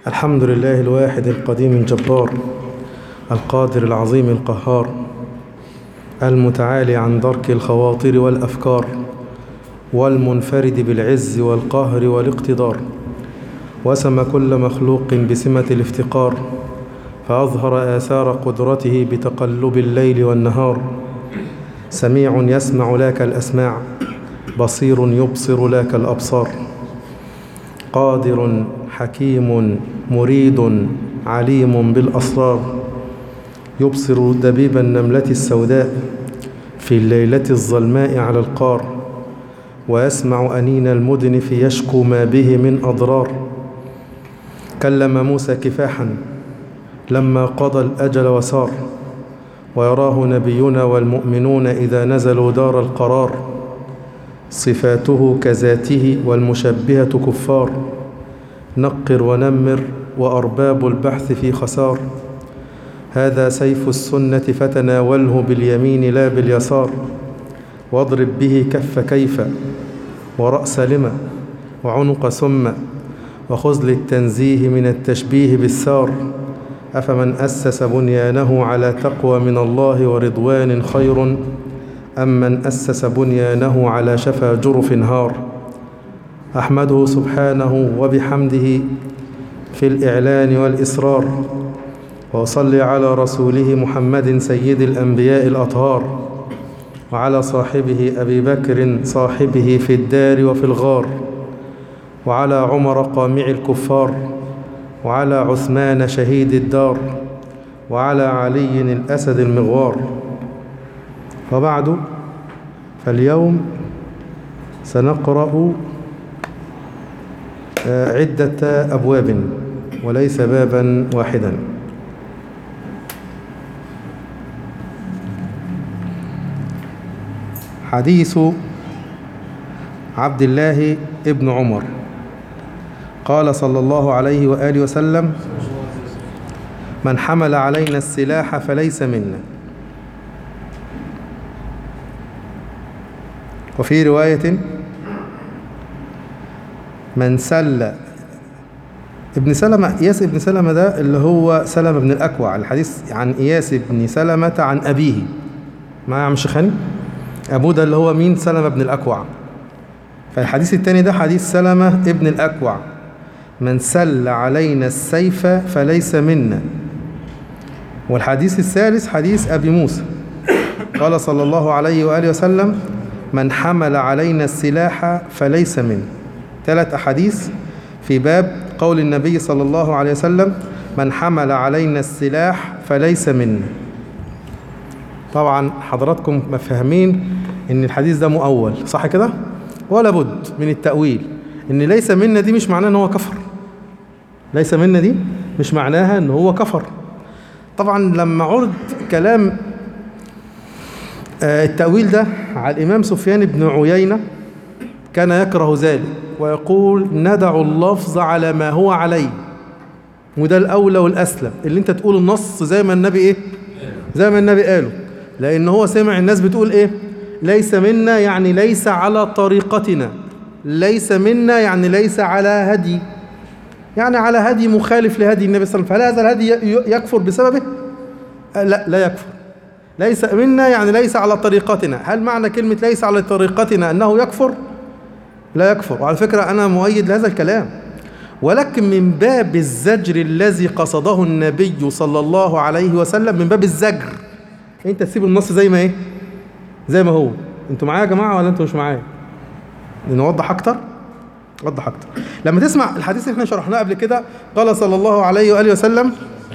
الحمد لله الواحد القديم الجبار القادر العظيم القهار المتعالي عن درك الخواطر والأفكار والمنفرد بالعز والقهر والاقتدار وسم كل مخلوق بسمة الافتقار فأظهر آثار قدرته بتقلب الليل والنهار سميع يسمع لك الأسماع بصير يبصر لك الأبصار قادر حكيم مريد عليم بالأسرار يبصر دبيب النملة السوداء في الليلة الظلماء على القار ويسمع أنين المدنف يشكو ما به من أضرار كلم موسى كفاحا لما قضى الأجل وسار ويراه نبينا والمؤمنون إذا نزلوا دار القرار صفاته كذاته والمشبهة كفار نقر ونمر وأرباب البحث في خسار هذا سيف السنة فتناوله باليمين لا باليسار واضرب به كف كيف ورأس لما وعنق ثم وخذ للتنزيه من التشبيه بالسار أفمن أسس بنيانه على تقوى من الله ورضوان خير أم من أسس بنيانه على شفا جرف هار أحمده سبحانه وبحمده في الإعلان والإسرار وأصلي على رسوله محمد سيد الأنبياء الأطهار وعلى صاحبه أبي بكر صاحبه في الدار وفي الغار وعلى عمر قامع الكفار وعلى عثمان شهيد الدار وعلى علي الأسد المغوار وبعد فاليوم سنقرأ عدة أبواب وليس بابا واحدا حديث عبد الله ابن عمر قال صلى الله عليه وآله وسلم من حمل علينا السلاح فليس منا وفي رواية من سل ابن سلمة إياس ابن سلمة ده اللي هو سلمة بن الأكوع الحديث عن إياس بن سلمة عن أبيه ما يا عم شيخاني أبوه ده اللي هو مين سلمة بن الأكوع فالحديث الثاني ده حديث سلمة ابن الأكوع من سل علينا السيف فليس منا والحديث الثالث حديث أبي موسى قال صلى الله عليه وآله وسلم من حمل علينا السلاح فليس منا ثلاث أحاديث في باب قول النبي صلى الله عليه وسلم من حمل علينا السلاح فليس منا طبعا حضراتكم مفهمين ان الحديث ده مؤول صح كده ولا بد من التأويل ان ليس منا دي مش معناه ان هو كفر ليس منا دي مش معناها ان هو كفر طبعا لما عرض كلام التأويل ده على الإمام سفيان بن عيينة كان يكره ذلك ويقول ندع اللفظ على ما هو عليه وده الأولى والأسلم اللي انت تقول النص زي ما النبي ايه زي ما النبي قاله لأن هو سمع الناس بتقول ايه ليس منا يعني ليس على طريقتنا ليس منا يعني ليس على هدي يعني على هدي مخالف لهدي النبي صلى الله عليه وسلم فهل هذا الهدي يكفر بسببه لا لا يكفر ليس منا يعني ليس على طريقتنا هل معنى كلمة ليس على طريقتنا أنه يكفر لا يكفر وعلى فكرة أنا مؤيد لهذا الكلام ولكن من باب الزجر الذي قصده النبي صلى الله عليه وسلم من باب الزجر انت تسيب النص زي ما ايه زي ما هو انتوا معايا يا جماعة ولا انتوا مش معايا نوضح اكتر وضح اكتر لما تسمع الحديث اللي احنا شرحناه قبل كده قال صلى الله عليه وآله وسلم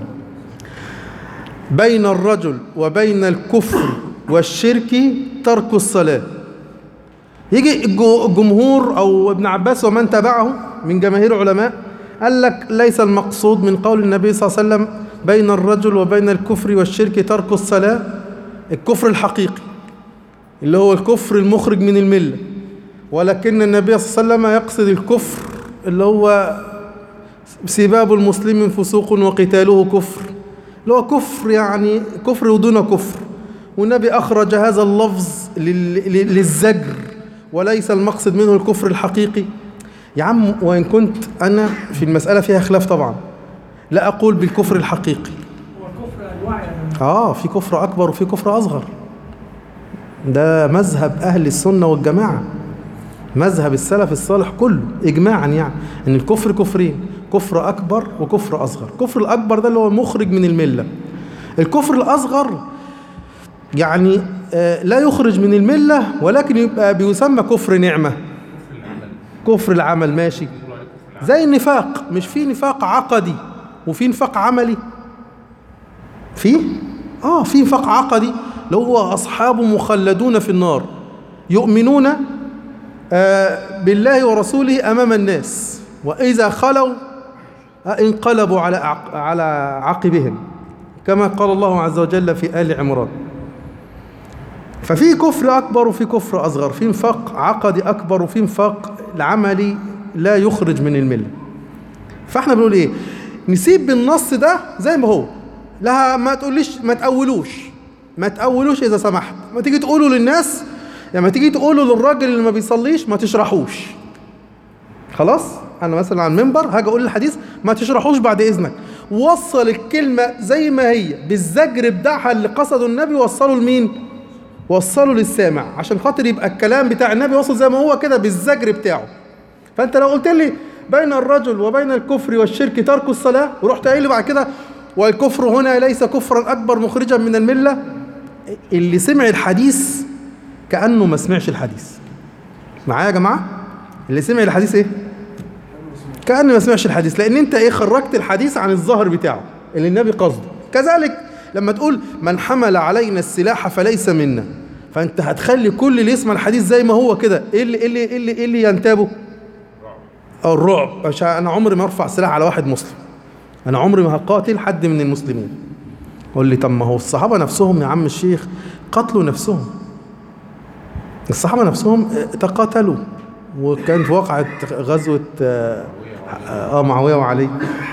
بين الرجل وبين الكفر والشرك ترك الصلاة يجي الجمهور أو ابن عباس ومن تبعه من جماهير علماء قال لك ليس المقصود من قول النبي صلى الله عليه وسلم بين الرجل وبين الكفر والشرك ترك الصلاة الكفر الحقيقي اللي هو الكفر المخرج من الملة ولكن النبي صلى الله عليه وسلم يقصد الكفر اللي هو سباب المسلم فسوق وقتاله كفر اللي هو كفر يعني كفر ودون كفر والنبي أخرج هذا اللفظ للزجر وليس المقصد منه الكفر الحقيقي يا عم وإن كنت أنا في المسألة فيها خلاف طبعا لا أقول بالكفر الحقيقي هو الكفر انواع يعني آه في كفر أكبر وفي كفر أصغر ده مذهب أهل السنة والجماعة مذهب السلف الصالح كله إجماعا يعني إن الكفر كفرين كفر أكبر وكفر أصغر الكفر الأكبر ده اللي هو مخرج من الملة الكفر الأصغر يعني آه، لا يخرج من الملة ولكن يبقى بيسمى كفر نعمة كفر العمل ماشي زي النفاق مش في نفاق عقدي وفي نفاق عملي في اه في نفاق عقدي اللي هو اصحاب مخلدون في النار يؤمنون آه بالله ورسوله امام الناس واذا خلوا آه انقلبوا على أعق- على عقبهم كما قال الله عز وجل في ال عمران ففي كفر اكبر وفي كفر اصغر في نفاق عقدي اكبر وفي نفاق العملي لا يخرج من المله فاحنا بنقول ايه نسيب بالنص ده زي ما هو لا ما تقوليش ما تأولوش ما تأولوش إذا سمحت ما تيجي تقولوا للناس يعني ما تيجي تقولوا للراجل اللي ما بيصليش ما تشرحوش خلاص أنا مثلا على المنبر هاجي أقول الحديث ما تشرحوش بعد إذنك وصل الكلمة زي ما هي بالزجر بتاعها اللي قصده النبي وصله لمين؟ وصله للسامع عشان خاطر يبقى الكلام بتاع النبي وصل زي ما هو كده بالزجر بتاعه فانت لو قلت لي بين الرجل وبين الكفر والشرك ترك الصلاة ورحت قايل لي بعد كده والكفر هنا ليس كفرا أكبر مخرجا من الملة اللي سمع الحديث كأنه ما سمعش الحديث معايا يا جماعة اللي سمع الحديث ايه كأنه ما سمعش الحديث لأن انت ايه خرجت الحديث عن الظاهر بتاعه اللي النبي قصده كذلك لما تقول من حمل علينا السلاح فليس منا فانت هتخلي كل اللي يسمع الحديث زي ما هو كده ايه اللي ايه اللي ايه اللي, إيه اللي ينتابه الرعب عشان انا عمري ما ارفع سلاح على واحد مسلم انا عمري ما هقاتل حد من المسلمين قول لي طب ما هو الصحابه نفسهم يا عم الشيخ قتلوا نفسهم الصحابه نفسهم تقاتلوا وكان في واقعة غزوة آه آه، معاوية وعلي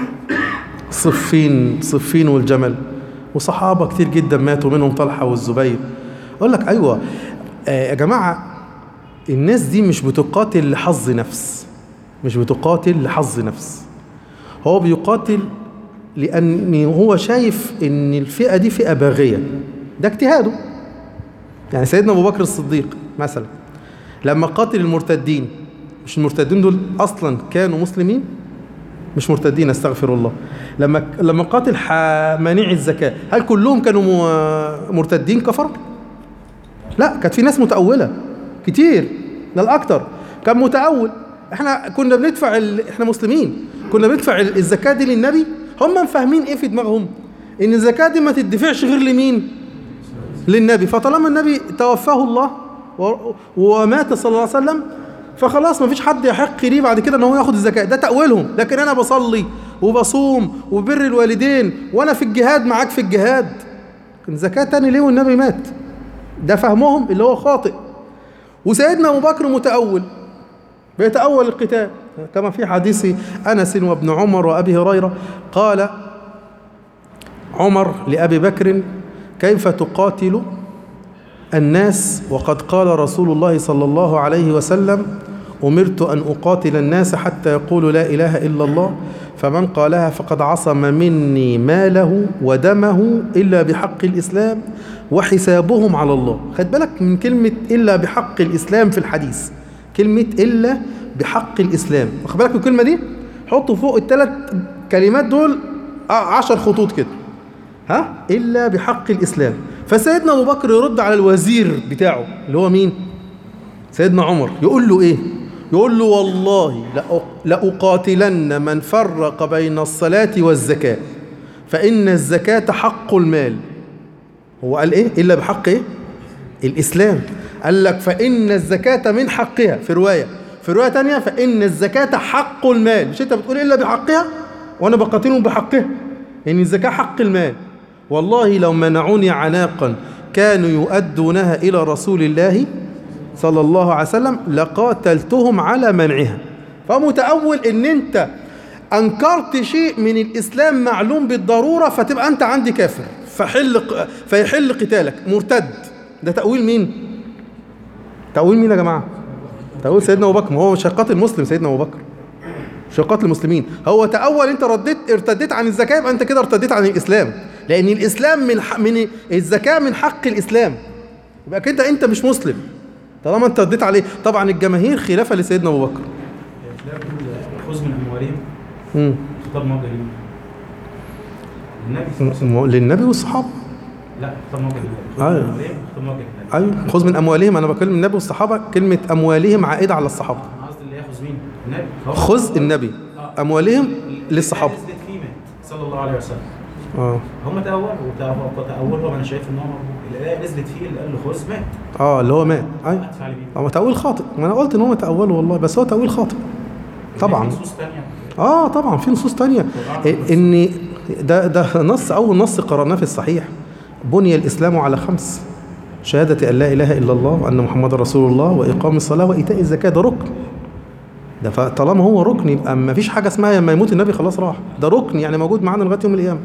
صفين صفين والجمل وصحابة كتير جدا ماتوا منهم طلحة والزبير أقول لك أيوة آه يا جماعة الناس دي مش بتقاتل لحظ نفس مش بتقاتل لحظ نفس هو بيقاتل لأن هو شايف إن الفئة دي فئة باغية ده اجتهاده يعني سيدنا أبو بكر الصديق مثلا لما قاتل المرتدين مش المرتدين دول أصلا كانوا مسلمين مش مرتدين استغفر الله لما لما قاتل مانع الزكاة هل كلهم كانوا م- مرتدين كفر؟ لا كانت في ناس متأولة كتير ده الأكتر كان متأول احنا كنا بندفع ال... احنا مسلمين كنا بندفع ال- الزكاة دي للنبي هم فاهمين ايه في دماغهم ان الزكاة دي ما تدفعش غير لمين للنبي فطالما النبي توفاه الله و... ومات صلى الله عليه وسلم فخلاص ما فيش حد يحق ليه بعد كده ان هو ياخد الزكاة ده تأويلهم لكن انا بصلي وبصوم وبر الوالدين وانا في الجهاد معاك في الجهاد كان زكاة تاني ليه والنبي مات ده فهمهم اللي هو خاطئ وسيدنا ابو بكر متأول بيتأول القتال كما في حديث أنس وابن عمر وأبي هريرة قال عمر لأبي بكر كيف تقاتل الناس وقد قال رسول الله صلى الله عليه وسلم أمرت أن أقاتل الناس حتى يقولوا لا إله إلا الله فمن قالها فقد عصم مني ماله ودمه إلا بحق الإسلام وحسابهم على الله خد بالك من كلمة إلا بحق الإسلام في الحديث كلمة إلا بحق الإسلام واخد بالك من الكلمة دي حطوا فوق الثلاث كلمات دول عشر خطوط كده ها إلا بحق الإسلام فسيدنا أبو بكر يرد على الوزير بتاعه اللي هو مين سيدنا عمر يقول له إيه يقول له والله لأ- لأقاتلن من فرق بين الصلاة والزكاة فإن الزكاة حق المال هو قال إيه إلا بحق إيه الإسلام قال لك فإن الزكاة من حقها في رواية في رواية تانية فإن الزكاة حق المال مش أنت بتقول إلا بحقها وأنا بقاتلهم بحقها إن الزكاة حق المال والله لو منعوني عناقا كانوا يؤدونها إلى رسول الله صلى الله عليه وسلم لقاتلتهم على منعها فمتأول إن أنت أنكرت شيء من الإسلام معلوم بالضرورة فتبقى أنت عندي كافر فحل فيحل قتالك مرتد ده تأويل مين؟ تأويل مين يا جماعة؟ تأويل سيدنا أبو بكر ما هو مش هيقاتل مسلم سيدنا أبو بكر مش هيقاتل المسلمين هو تأول انت رديت ارتديت عن الزكاة يبقى انت كده ارتديت عن الاسلام لان الاسلام من ح... من الزكاة من حق الاسلام يبقى كده انت مش مسلم طالما انت رديت عليه طبعا الجماهير خلافة لسيدنا ابو بكر تلاقي بيقول خذ من اموالهم مم. خطاب موجه لمين؟ النبي صلى الله عليه وسلم م- للنبي والصحابة لا خطاب موجه لله خذ أيوة. من اموالهم خطاب موجه لله ايوه خذ من اموالهم انا بكلم النبي والصحابة كلمة اموالهم عائدة على الصحابة انا قصدي اللي ياخذ مين؟ النبي فهو- خذ النبي اموالهم للصحابة الآية نزلت فيه مات صلى الله عليه وسلم اه هم تأولوا وتأولوا تأولوا انا شايف ان هو موجود الآية نزلت فيه اللي قال له خذ مات اه اللي هو مات ايوه هتفعل مين؟ هو تأويل خاطئ ما انا قلت ان هو تأوله والله بس هو تأويل خاطئ طبعا في نصوص تانية اه طبعا في نصوص تانية إيه، ان ده ده نص اول نص قرأناه في الصحيح بني الاسلام على خمس شهادة أن لا إله إلا الله وأن محمد رسول الله وإقام الصلاة وإيتاء الزكاة ده ركن ده فطالما هو ركن يبقى ما فيش حاجة اسمها لما يموت النبي خلاص راح ده ركن يعني موجود معانا لغاية يوم القيامة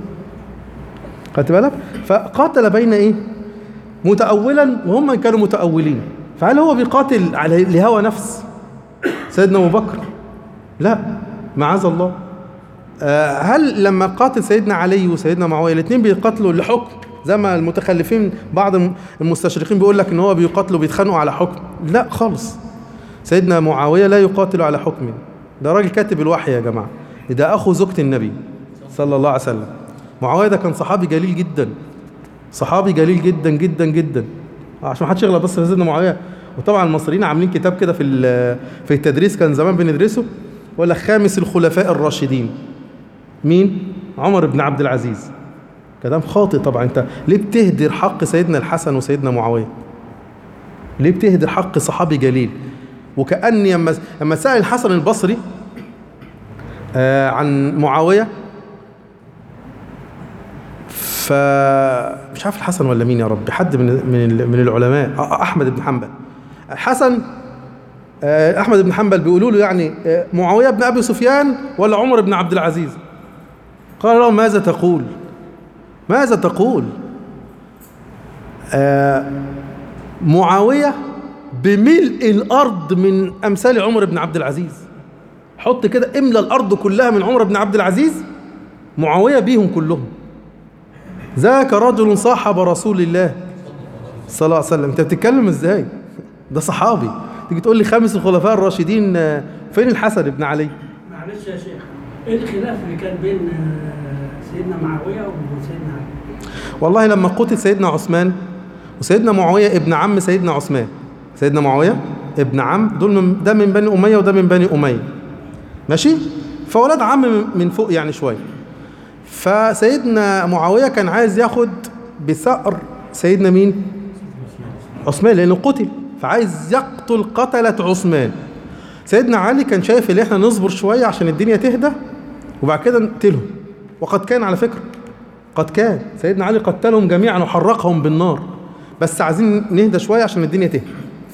خدت بالك فقاتل بين إيه متأولا وهم كانوا متأولين فهل هو بيقاتل على لهوى نفس سيدنا أبو بكر لا معاذ الله آه، هل لما قاتل سيدنا علي وسيدنا معاويه الاثنين بيقاتلوا لحكم زي ما المتخلفين بعض الم- المستشرقين بيقول لك ان هو بيقاتلوا بيتخانقوا على حكم لا خالص سيدنا معاويه لا يقاتل على حكم ده راجل كاتب الوحي يا جماعه ده اخو زوجة النبي صلى الله عليه وسلم معاويه ده كان صحابي جليل جدا صحابي جليل جدا جدا جدا عشان ما حدش يغلط بس في سيدنا معاويه وطبعا المصريين عاملين كتاب كده في ال- في التدريس كان زمان بندرسه ولا خامس الخلفاء الراشدين مين عمر بن عبد العزيز كلام خاطئ طبعا انت ليه بتهدر حق سيدنا الحسن وسيدنا معاويه ليه بتهدر حق صحابي جليل وكأني لما لما سأل الحسن البصري آه عن معاويه فمش عارف الحسن ولا مين يا رب حد من من من العلماء آه، احمد بن حنبل حسن آه، احمد بن حنبل بيقولوا له يعني آه، معاويه بن ابي سفيان ولا عمر بن عبد العزيز قال له ماذا تقول ماذا تقول آه، معاويه بملء الارض من امثال عمر بن عبد العزيز حط كده املى الارض كلها من عمر بن عبد العزيز معاويه بيهم كلهم ذاك رجل صاحب رسول الله صلى الله عليه وسلم انت بتتكلم ازاي ده صحابي تيجي تقول لي خامس الخلفاء الراشدين آه، فين الحسن بن علي معلش يا شيخ ايه الخلاف اللي كان بين آه، سيدنا معاويه وسيدنا علي؟ والله لما قتل سيدنا عثمان وسيدنا معاويه ابن عم سيدنا عثمان سيدنا معاويه ابن عم دول من ده من بني اميه وده من بني اميه ماشي فولاد عم من- من فوق يعني شويه فسيدنا معاويه كان عايز ياخد بثأر سيدنا مين عثمان لانه قتل فعايز يقتل قتلة عثمان سيدنا علي كان شايف ان احنا نصبر شويه عشان الدنيا تهدى وبعد كده نقتلهم وقد كان على فكره قد كان سيدنا علي قتلهم جميعا وحرقهم بالنار بس عايزين نهدى شويه عشان الدنيا تهدى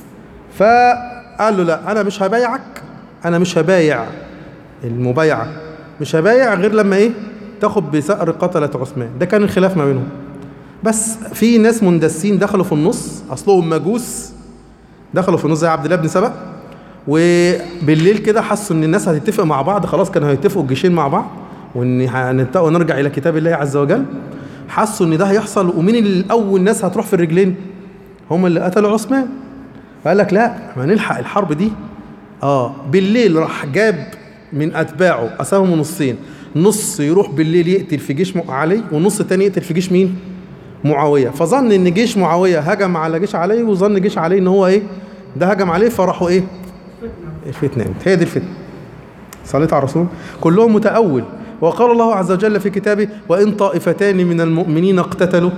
فقال له لا انا مش هبايعك انا مش هبايع المبايعه مش هبايع غير لما ايه تاخد بثأر قتلة عثمان ده كان الخلاف ما بينهم بس في ناس مندسين دخلوا في النص اصلهم مجوس دخلوا في النص زي عبد الله بن سبأ وبالليل كده حسوا ان الناس هتتفق مع بعض خلاص كانوا هيتفقوا الجيشين مع بعض وان هنتفق ونرجع الى كتاب الله عز وجل حسوا ان ده هيحصل ومين اللي اول ناس هتروح في الرجلين هم اللي قتلوا عثمان فقال لك لا ما نلحق الحرب دي اه بالليل راح جاب من اتباعه قسمهم نصين نص يروح بالليل يقتل في جيش علي ونص تاني يقتل في جيش مين معاويه فظن ان جيش معاويه هجم على جيش علي وظن جيش علي ان هو ايه ده هجم عليه فراحوا ايه الفتنه هي دي الفتنه صليت على الرسول كلهم متأول وقال الله عز وجل في كتابه وإن طائفتان من المؤمنين اقتتلوا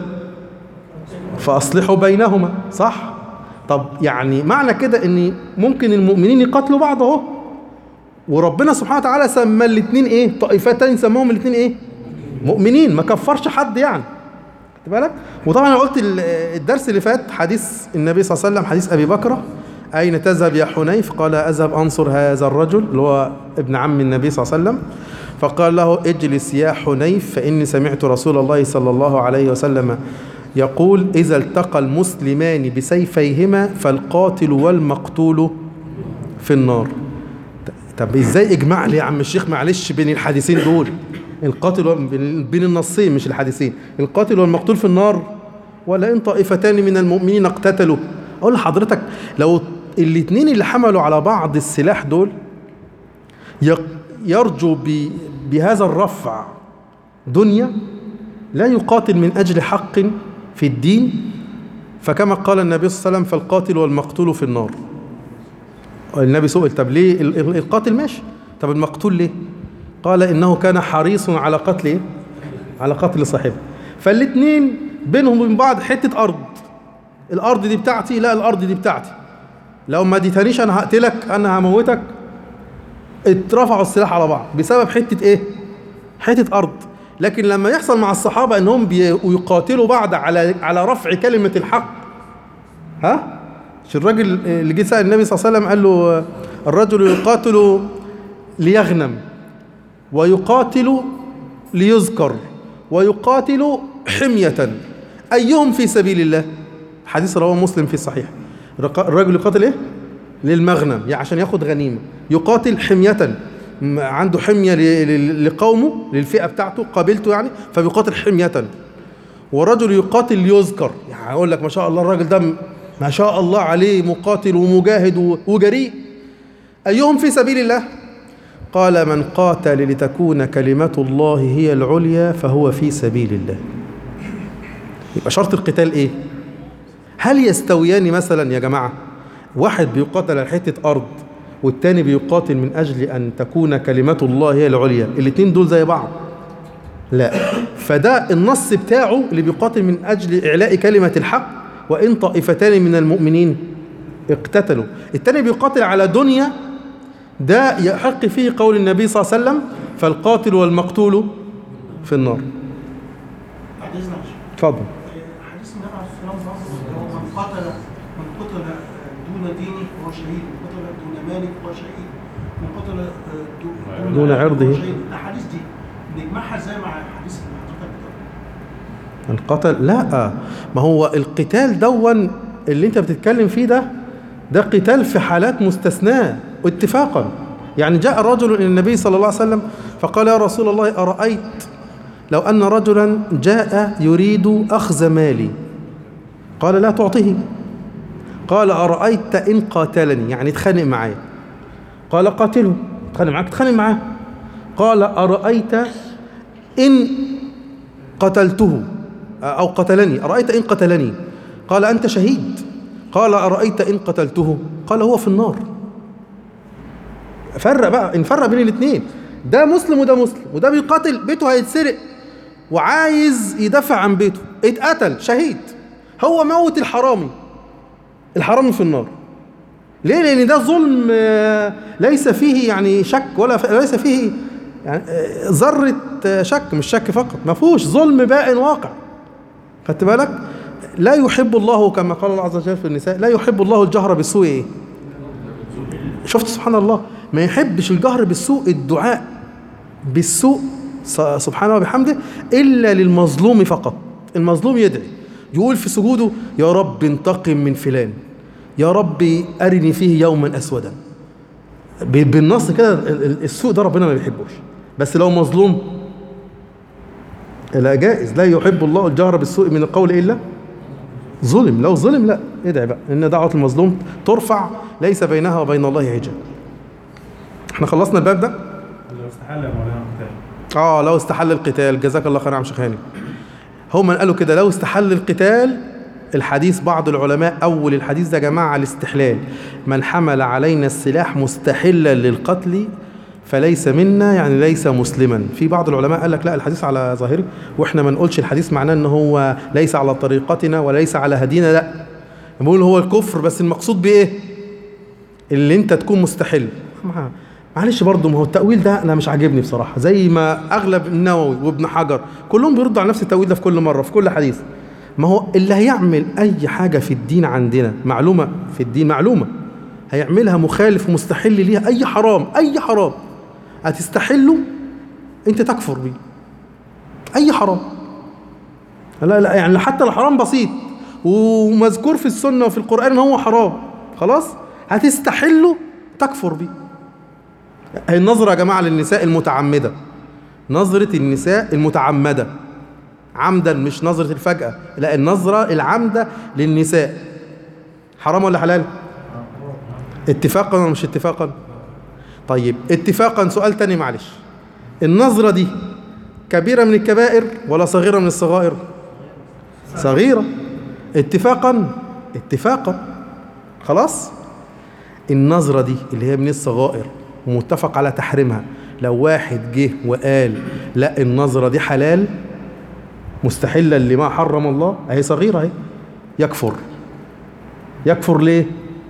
فأصلحوا بينهما صح طب يعني معنى كده ان ممكن المؤمنين يقاتلوا بعض اهو وربنا سبحانه وتعالى سمى الاثنين ايه طائفتين سماهم الاثنين ايه مؤمنين ما كفرش حد يعني خدت بالك وطبعا انا قلت ال- الدرس اللي فات حديث النبي صلى الله عليه وسلم حديث ابي بكر اين تذهب يا حنيف قال اذهب انصر هذا الرجل اللي هو ابن عم النبي صلى الله عليه وسلم فقال له اجلس يا حنيف فاني سمعت رسول الله صلى الله عليه وسلم يقول اذا التقى المسلمان بسيفيهما فالقاتل والمقتول في النار طب ازاي اجمع لي يا عم الشيخ معلش بين الحديثين دول القاتل و- بين بين النصين مش الحديثين القاتل والمقتول في النار ولا ان طائفتان من المؤمنين اقتتلوا اقول لحضرتك لو الاثنين اللي حملوا على بعض السلاح دول يق- يرجو ب- بهذا الرفع دنيا لا يقاتل من اجل حق في الدين فكما قال النبي صلى الله عليه وسلم فالقاتل والمقتول في النار النبي سئل طب ليه ال- ال- القاتل ماشي طب المقتول ليه قال انه كان حريص على قتل ايه على قتل صاحبه فالاثنين بينهم وبين بعض حته ارض الارض دي بتاعتي لا الارض دي بتاعتي لو ما اديتنيش انا هقتلك انا هموتك اترفعوا السلاح على بعض بسبب حته ايه حته ارض لكن لما يحصل مع الصحابه انهم بيقاتلوا بعض على على رفع كلمه الحق ها مش الراجل اللي جه سأل النبي صلى الله عليه وسلم قال له الرجل يقاتل ليغنم ويقاتل ليذكر ويقاتل حمية أيهم في سبيل الله حديث رواه مسلم في الصحيح الرق- الرجل يقاتل ايه للمغنم يعني عشان ياخد غنيمة يقاتل حمية م- عنده حمية ل- ل- لقومه للفئة بتاعته قابلته يعني فبيقاتل حمية ورجل يقاتل ليذكر يعني اقول لك ما شاء الله الراجل ده م- ما شاء الله عليه مقاتل ومجاهد و- وجريء ايهم في سبيل الله قال من قاتل لتكون كلمة الله هي العليا فهو في سبيل الله يبقى شرط القتال ايه هل يستويان مثلا يا جماعة واحد بيقاتل على حتة أرض والتاني بيقاتل من أجل أن تكون كلمة الله هي العليا الاتنين دول زي بعض لا فده النص بتاعه اللي بيقاتل من أجل إعلاء كلمة الحق وإن طائفتان من المؤمنين اقتتلوا التاني بيقاتل على دنيا ده يحق فيه قول النبي صلى الله عليه وسلم فالقاتل والمقتول في النار بعد اذنك يا شيخ. اتفضل حديث النبي عليه الصلاه والسلام هو من قتل من قتل دون دينه فهو شهيد من قتل دون ماله فهو شهيد من قتل دو- دون عرضه. فهو شهيد الاحاديث دي نجمعها ازاي مع الحديث اللي حضرتك بتقوله القتل لا ما هو القتال دون اللي انت بتتكلم فيه ده ده قتال في حالات مستثناة اتفاقا يعني جاء رجل الى النبي صلى الله عليه وسلم فقال يا رسول الله أرأيت لو أن رجلا جاء يريد أخذ مالي قال لا تعطيه قال أرأيت إن قاتلني يعني اتخانق معايا قال قاتله اتخانق معاك اتخانق معاه قال أرأيت إن قتلته أو قتلني أرأيت إن قتلني قال أنت شهيد قال أرأيت إن قتلته قال هو في النار فرق بقى نفرق بين الاثنين ده مسلم وده مسلم وده بيقاتل بيته هيتسرق وعايز يدافع عن بيته اتقتل شهيد هو موت الحرامي الحرامي في النار ليه لان ده ظلم آه، ليس فيه يعني شك ولا ف... ليس فيه يعني آه، ذره آه، شك مش شك فقط ما فيهوش ظلم بائن واقع خدت بالك لا يحب الله كما قال الله عز وجل في النساء لا يحب الله الجهر بالسوء ايه شفت سبحان الله ما يحبش الجهر بالسوء الدعاء بالسوء س- سبحانه وبحمده الا للمظلوم فقط المظلوم يدعي يقول في سجوده يا رب انتقم من فلان يا رب ارني فيه يوما اسودا ب- بالنص كده ال- ال- السوء ده ربنا ما بيحبوش بس لو مظلوم لا جائز لا يحب الله الجهر بالسوء من القول الا ظلم لو ظلم لا ادعي بقى ان دعوه المظلوم ترفع ليس بينها وبين الله حجاب احنا خلصنا الباب ده لو استحل يا مولانا القتال اه لو استحل القتال جزاك الله خير يا عم شيخ هاني هم قالوا كده لو استحل القتال الحديث بعض العلماء أول الحديث ده يا جماعة على الاستحلال من حمل علينا السلاح مستحلا للقتل فليس منا يعني ليس مسلما في بعض العلماء قال لك لا الحديث على ظاهره واحنا ما نقولش الحديث معناه ان هو ليس على طريقتنا وليس على هدينا لا بقول هو الكفر بس المقصود بايه اللي انت تكون مستحل مع- معلش برضه ما هو التأويل ده انا مش عاجبني بصراحة زي ما اغلب النووي وابن حجر كلهم بيردوا على نفس التأويل ده في كل مرة في كل حديث ما هو اللي هيعمل اي حاجة في الدين عندنا معلومة في الدين معلومة هيعملها مخالف ومستحل ليها اي حرام اي حرام هتستحله انت تكفر بيه اي حرام لا لا يعني حتى الحرام بسيط ومذكور في السنة وفي القرآن ان هو حرام خلاص هتستحله تكفر بيه هي النظرة يا جماعة للنساء المتعمدة نظرة النساء المتعمدة عمدا مش نظرة الفجأة لا النظرة العمدة للنساء حرام ولا حلال اتفاقا ولا مش اتفاقا طيب اتفاقا سؤال تاني معلش النظرة دي كبيرة من الكبائر ولا صغيرة من الصغائر صغيرة اتفاقا اتفاقا خلاص النظرة دي اللي هي من الصغائر ومتفق على تحريمها لو واحد جه وقال لا النظرة دي حلال مستحلة لما حرم الله اهي صغيرة اهي يكفر يكفر ليه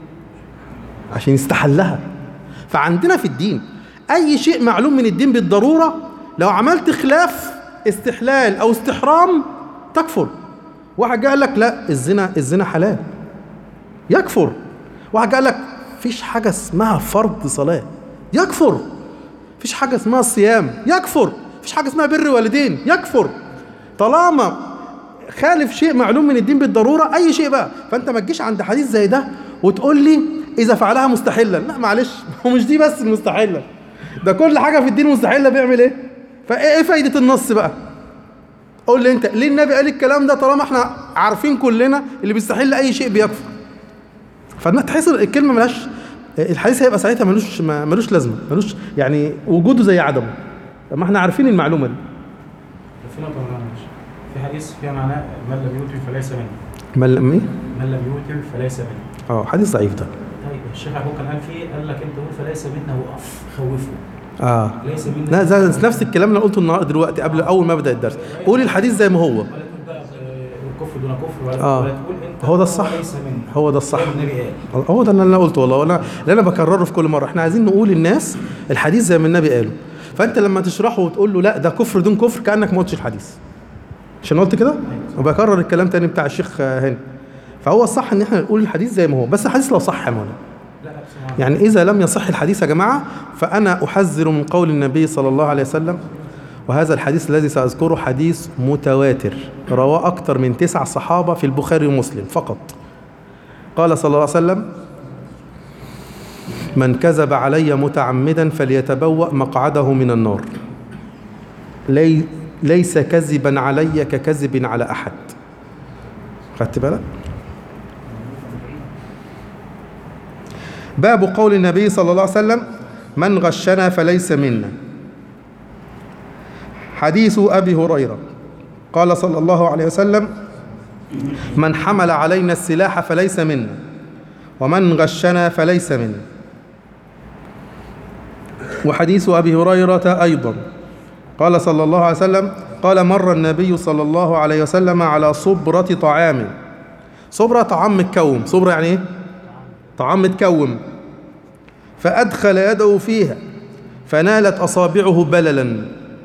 عشان يستحلها فعندنا في الدين اي شيء معلوم من الدين بالضرورة لو عملت خلاف استحلال او استحرام تكفر واحد قال لك لا الزنا الزنا حلال يكفر واحد قال لك فيش حاجة اسمها فرض صلاة يكفر فيش حاجة اسمها صيام يكفر فيش حاجة اسمها بر والدين يكفر طالما خالف شيء معلوم من الدين بالضرورة أي شيء بقى فأنت ما تجيش عند حديث زي ده وتقول لي إذا فعلها مستحلا لا معلش هو مش دي بس المستحلة ده كل حاجة في الدين مستحلة بيعمل إيه فإيه إيه فايدة النص بقى قول لي أنت ليه النبي قال الكلام ده طالما إحنا عارفين كلنا اللي بيستحل أي شيء بيكفر فتحس الكلمة ملهاش الحديث هيبقى ساعتها ملوش ما- ملوش لازمة ملوش يعني وجوده زي عدمه ما احنا عارفين المعلومة دي في نقطة مهمة معلش. في حديث فيها معناه من لم يوتر فليس منه ما لم ايه من لم يوتر فليس منه اه حديث ضعيف ده طيب الشيخ ابو كان قال فيه قال لك انت قول فليس منا وقف خوفه اه ليس منا لا ده نفس الكلام اللي أنا قلته النهارده دلوقتي قبل اول ما ابدا الدرس قول الحديث زي ما هو ولا تقول بقى آه، كفر دون كفر ولا, آه. ولا تقول انت هو ده الصح. ليس منا هو ده الصح زي ما النبي قال هو ده اللي انا قلته والله وانا اللي انا بكرره في كل مره احنا عايزين نقول للناس الحديث زي ما النبي قاله فانت لما تشرحه وتقول له لا ده كفر دون كفر كانك ما قلتش الحديث عشان قلت كده وبكرر الكلام تاني بتاع الشيخ آه، هاني فهو الصح ان احنا نقول الحديث زي ما هو بس الحديث لو صح يا مولانا لا لا بس يعني إذا لم يصح الحديث يا جماعة فأنا أحذر من قول النبي صلى الله عليه وسلم وهذا الحديث الذي سأذكره حديث متواتر رواه أكثر من تسع صحابة في البخاري ومسلم فقط قال صلى الله عليه وسلم من كذب علي متعمدا فليتبوأ مقعده من النار لي ليس كذبا علي ككذب على أحد خدت بالك باب قول النبي صلى الله عليه وسلم من غشنا فليس منا حديث أبي هريرة قال صلى الله عليه وسلم من حمل علينا السلاح فليس منا ومن غشنا فليس منا وحديث أبي هريرة أيضا قال صلى الله عليه وسلم قال مر النبي صلى الله عليه وسلم على صبرة طعام صبرة طعام متكوم صبرة يعني ايه طعام متكوم فأدخل يده فيها فنالت أصابعه بللا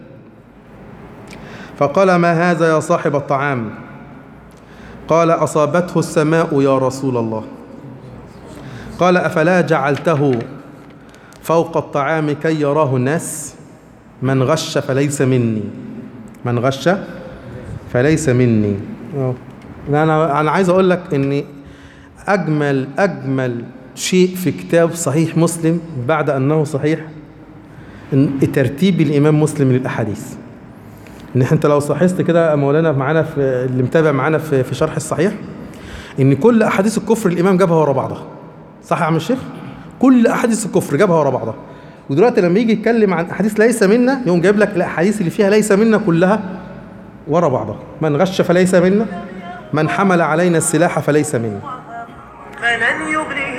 فقال ما هذا يا صاحب الطعام قال أصابته السماء يا رسول الله قال أفلا جعلته فوق الطعام كي يراه الناس من غش فليس مني من غش فليس مني أه. لا أنا أنا عايز أقول لك إن أجمل أجمل شيء في كتاب صحيح مسلم بعد أنه صحيح إن ترتيب الإمام مسلم للأحاديث إن أنت لو لاحظت كده يا مولانا معانا في اللي متابع معانا في في شرح الصحيح إن كل أحاديث الكفر الإمام جابها ورا بعضها صح يا عم الشيخ؟ كل أحاديث الكفر جابها ورا بعضها ودلوقتي لما يجي يتكلم عن أحاديث ليس منا يقوم جايب لك الأحاديث اللي فيها ليس منا كلها ورا بعضها من غش فليس منا من حمل علينا السلاح فليس منا فلن يغنيه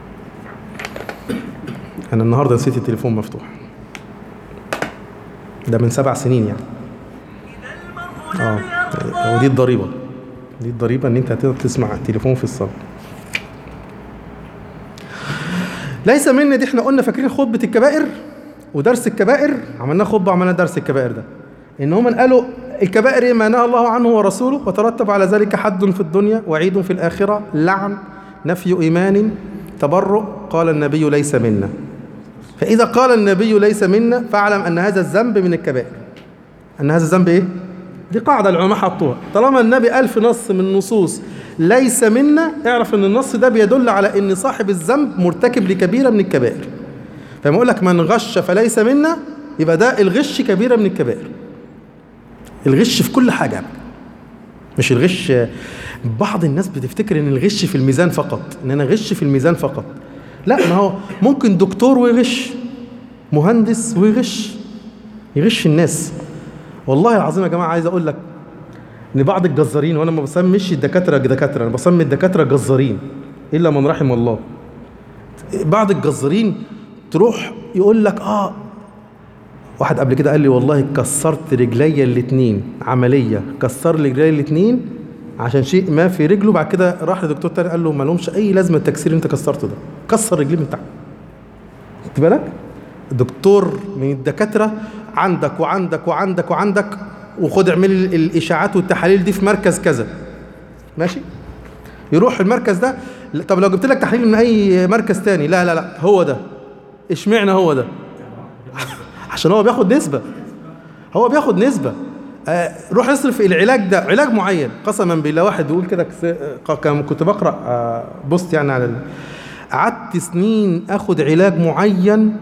انا النهارده نسيت التليفون مفتوح ده من سبع سنين يعني اه ودي الضريبه دي الضريبه ان انت هتقدر تسمع التليفون في الصلاه ليس منا دي احنا قلنا فاكرين خطبه الكبائر ودرس الكبائر عملنا خطبه عملنا درس الكبائر ده ان هم قالوا الكبائر إيه؟ ما نهى الله عنه ورسوله وترتب على ذلك حد في الدنيا وعيد في الاخره لعن نفي ايمان تبرؤ قال النبي ليس منا فإذا قال النبي ليس منا فاعلم أن هذا الذنب من الكبائر أن هذا الذنب إيه؟ دي قاعدة العلماء حطوها طالما النبي قال في نص من النصوص ليس منا اعرف أن النص ده بيدل على أن صاحب الذنب مرتكب لكبيرة من الكبائر فلما يقول لك من غش فليس منا يبقى ده الغش كبيره من الكبائر الغش في كل حاجه مش الغش بعض الناس بتفتكر ان الغش في الميزان فقط ان انا غش في الميزان فقط لا ما هو ممكن دكتور ويغش مهندس ويغش يغش الناس والله العظيم يا جماعه عايز اقول لك ان بعض الجزارين وانا ما بسميش الدكاتره دكاتره انا بسمي الدكاتره جزارين الا من رحم الله بعض الجزارين تروح يقول لك اه واحد قبل كده قال لي والله كسرت رجلي الاتنين عمليه كسر لي رجلي الاتنين عشان شيء ما في رجله بعد كده راح لدكتور تاني قال له ما لهمش اي لازمه التكسير اللي انت كسرته ده كسر رجليه من تحت خدت بالك دكتور من الدكاتره عندك وعندك وعندك وعندك وخد اعمل ال- الاشاعات والتحاليل دي في مركز كذا ماشي يروح المركز ده لا، طب لو جبت لك تحليل من اي مركز تاني لا لا لا هو ده اشمعنى هو ده عشان هو بياخد نسبه هو بياخد نسبه آه روح اصرف العلاج ده علاج معين قسما بالله واحد بيقول كده كس- آه، كان- كنت بقرا آه بوست يعني على ال- قعدت سنين اخد علاج معين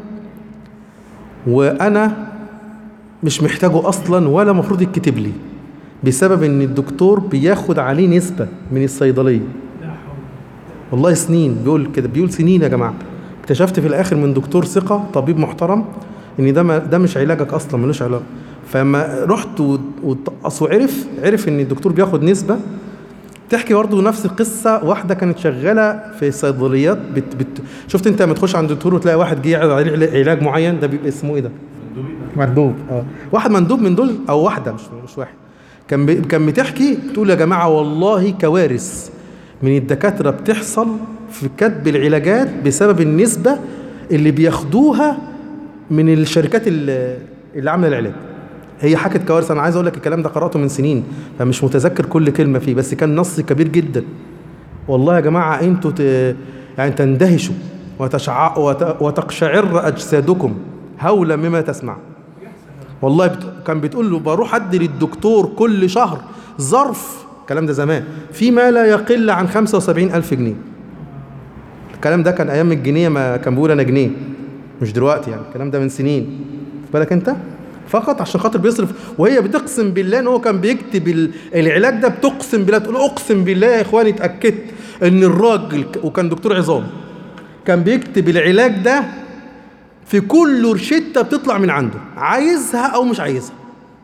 وانا مش محتاجه اصلا ولا المفروض يتكتب لي بسبب ان الدكتور بياخد عليه نسبه من الصيدليه لا حول والله سنين بيقول كده بيقول سنين يا جماعه اكتشفت في الاخر من دكتور ثقه طبيب محترم ان ده ما ده مش علاجك اصلا ملوش علاج فما رحت و- وتقص وعرف عرف ان الدكتور بياخد نسبه تحكي برضه نفس القصه واحده كانت شغاله في صيدليات بت بت شفت انت لما تخش عند الدكتور وتلاقي واحد جه يعرض عليه علا- علاج معين ده بيبقى اسمه ايه ده؟ مندوب اه واحد مندوب من دول او واحده مش مش واحد كان بي كان بتحكي بتقول يا جماعه والله كوارث من الدكاتره بتحصل في كتب العلاجات بسبب النسبه اللي بياخدوها من الشركات اللي, اللي عامله العلاج هي حكت كوارث انا عايز اقول لك الكلام ده قراته من سنين فمش متذكر كل كلمه فيه بس كان نص كبير جدا والله يا جماعه انتوا ت... يعني تندهشوا وتشع... وت... وتقشعر اجسادكم هولا مما تسمع والله بت... كان بتقول له بروح ادي للدكتور كل شهر ظرف الكلام ده زمان في ما لا يقل عن 75 ألف جنيه الكلام ده كان أيام الجنيه ما كان بيقول أنا جنيه مش دلوقتي يعني الكلام ده من سنين خد بالك أنت فقط عشان خاطر بيصرف وهي بتقسم بالله ان هو كان بيكتب ال- العلاج ده بتقسم بالله تقول اقسم بالله يا اخواني اتاكدت ان الراجل ك- وكان دكتور عظام كان بيكتب العلاج ده في كل روشته بتطلع من عنده عايزها او مش عايزها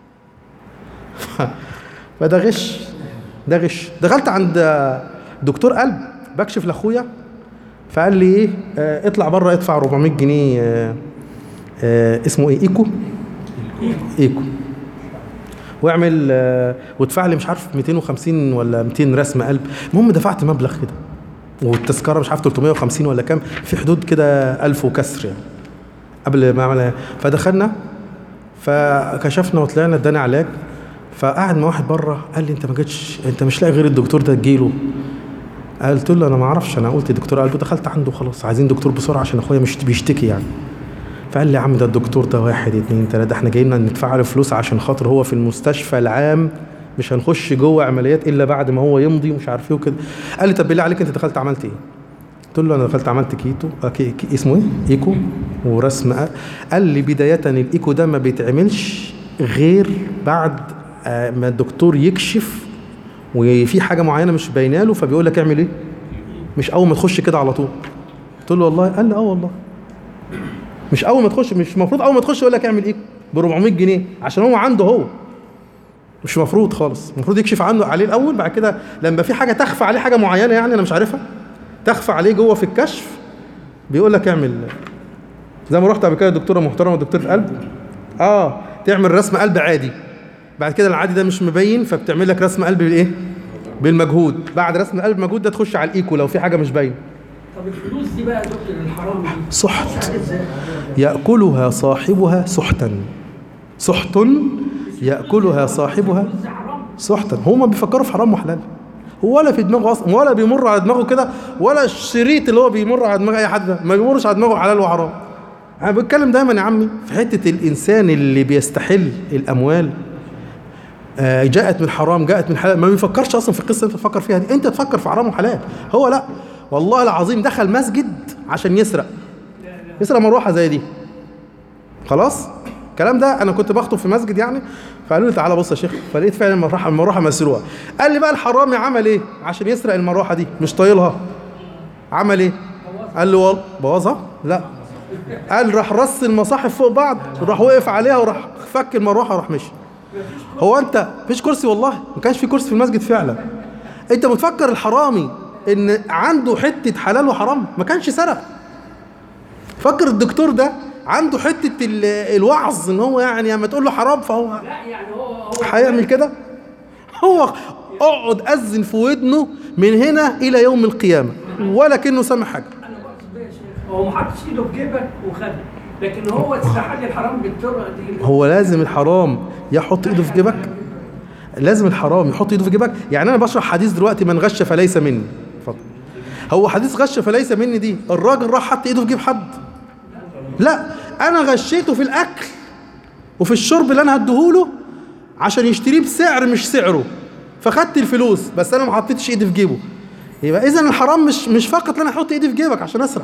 فده غش ده غش دخلت عند دكتور قلب بكشف لاخويا فقال لي ايه آه اطلع بره ادفع 400 جنيه آه آه اسمه ايه ايكو ايكو واعمل آه وادفع لي مش عارف 250 ولا 200 رسم قلب المهم دفعت مبلغ كده والتذكره مش عارف 350 ولا كام في حدود كده 1000 وكسر يعني قبل ما اعمل فدخلنا فكشفنا وطلعنا ادانا علاج فقعد مع واحد بره قال لي انت ما جيتش انت مش لاقي غير الدكتور ده تجيله قلت له انا ما اعرفش انا قلت دكتور قلبه دخلت عنده خلاص عايزين دكتور بسرعه عشان اخويا مش بيشتكي يعني فقال لي يا عم ده الدكتور ده واحد اتنين تلاته احنا جايين ندفع له فلوس عشان خاطر هو في المستشفى العام مش هنخش جوه عمليات الا بعد ما هو يمضي ومش عارف ايه وكده قال لي طب بالله عليك انت دخلت عملت ايه؟ قلت له انا دخلت عملت كيتو آه، كي كي اسمه ايه؟ ايكو ورسم قلب. قال لي بدايه الايكو ده ما بيتعملش غير بعد آه، ما الدكتور يكشف وفي حاجه معينه مش باينه له فبيقول لك اعمل ايه؟ مش اول ما تخش كده على طول قلت له والله قال لي اه والله مش اول ما تخش مش المفروض اول ما تخش يقول لك اعمل ايه ب 400 جنيه عشان هو عنده هو مش مفروض خالص المفروض يكشف عنه عليه الاول بعد كده لما في حاجه تخفى عليه حاجه معينه يعني انا مش عارفها تخفى عليه جوه في الكشف بيقول لك اعمل زي ما رحت قبل كده دكتوره محترمه دكتوره قلب اه تعمل رسم قلب عادي بعد كده العادي ده مش مبين فبتعمل لك رسم قلب بالايه بالمجهود بعد رسم القلب مجهود ده تخش على الايكو لو في حاجه مش باينه طب الفلوس دي بقى يا دكتور الحرام دي سحت ازاي؟ ياكلها صاحبها سحتا سحت ياكلها صاحبها الفلوس دي حرام سحتا هما بيفكروا في حرام وحلال هو ولا في دماغه اصلا ولا بيمر على دماغه كده ولا الشريط اللي هو بيمر على دماغ اي حد ده ما بيمرش على دماغه حلال وحرام انا بتكلم دايما يا عمي في حته الانسان اللي بيستحل الاموال آه، جاءت من حرام جاءت من حلال ما بيفكرش اصلا في القصه اللي انت تفكر فيها دي انت تفكر في حرام وحلال هو لا والله العظيم دخل مسجد عشان يسرق يسرق مروحه زي دي خلاص الكلام ده انا كنت بخطب في مسجد يعني فقالوا لي تعالى بص يا شيخ فلقيت فعلا المروحه المروحه مسروقه قال لي بقى الحرامي عمل ايه عشان يسرق المروحه دي مش طايلها عمل ايه قال لي والله بوظها لا قال راح رص المصاحف فوق بعض وراح وقف عليها وراح فك المروحه وراح مشي هو انت مفيش كرسي والله ما كانش في كرسي في المسجد فعلا انت بتفكر الحرامي ان عنده حته حلال وحرام ما كانش سرق فكر الدكتور ده عنده حته ال- الوعظ ان هو يعني لما تقول له حرام فهو لا يعني هو هو هيعمل كده هو اقعد اذن في ودنه من هنا الى يوم القيامه ولا كانه سامع حاجه انا بقصد بيه يا شيخ هو ما حطش ايده في جيبك وخد لكن هو استحل الحرام بالطرق دي هو لازم الحرام يحط ايده في جيبك لازم الحرام يحط ايده في جيبك يعني انا بشرح حديث دلوقتي من غش فليس مني اتفضل هو حديث غش فليس مني دي الراجل راح حط ايده في جيب حد لا انا غشيته في الاكل وفي الشرب اللي انا هديهوله عشان يشتريه بسعر مش سعره فخدت الفلوس بس انا ما حطيتش ايدي في جيبه يبقى اذا الحرام مش مش فقط ان انا احط ايدي في جيبك عشان اسرق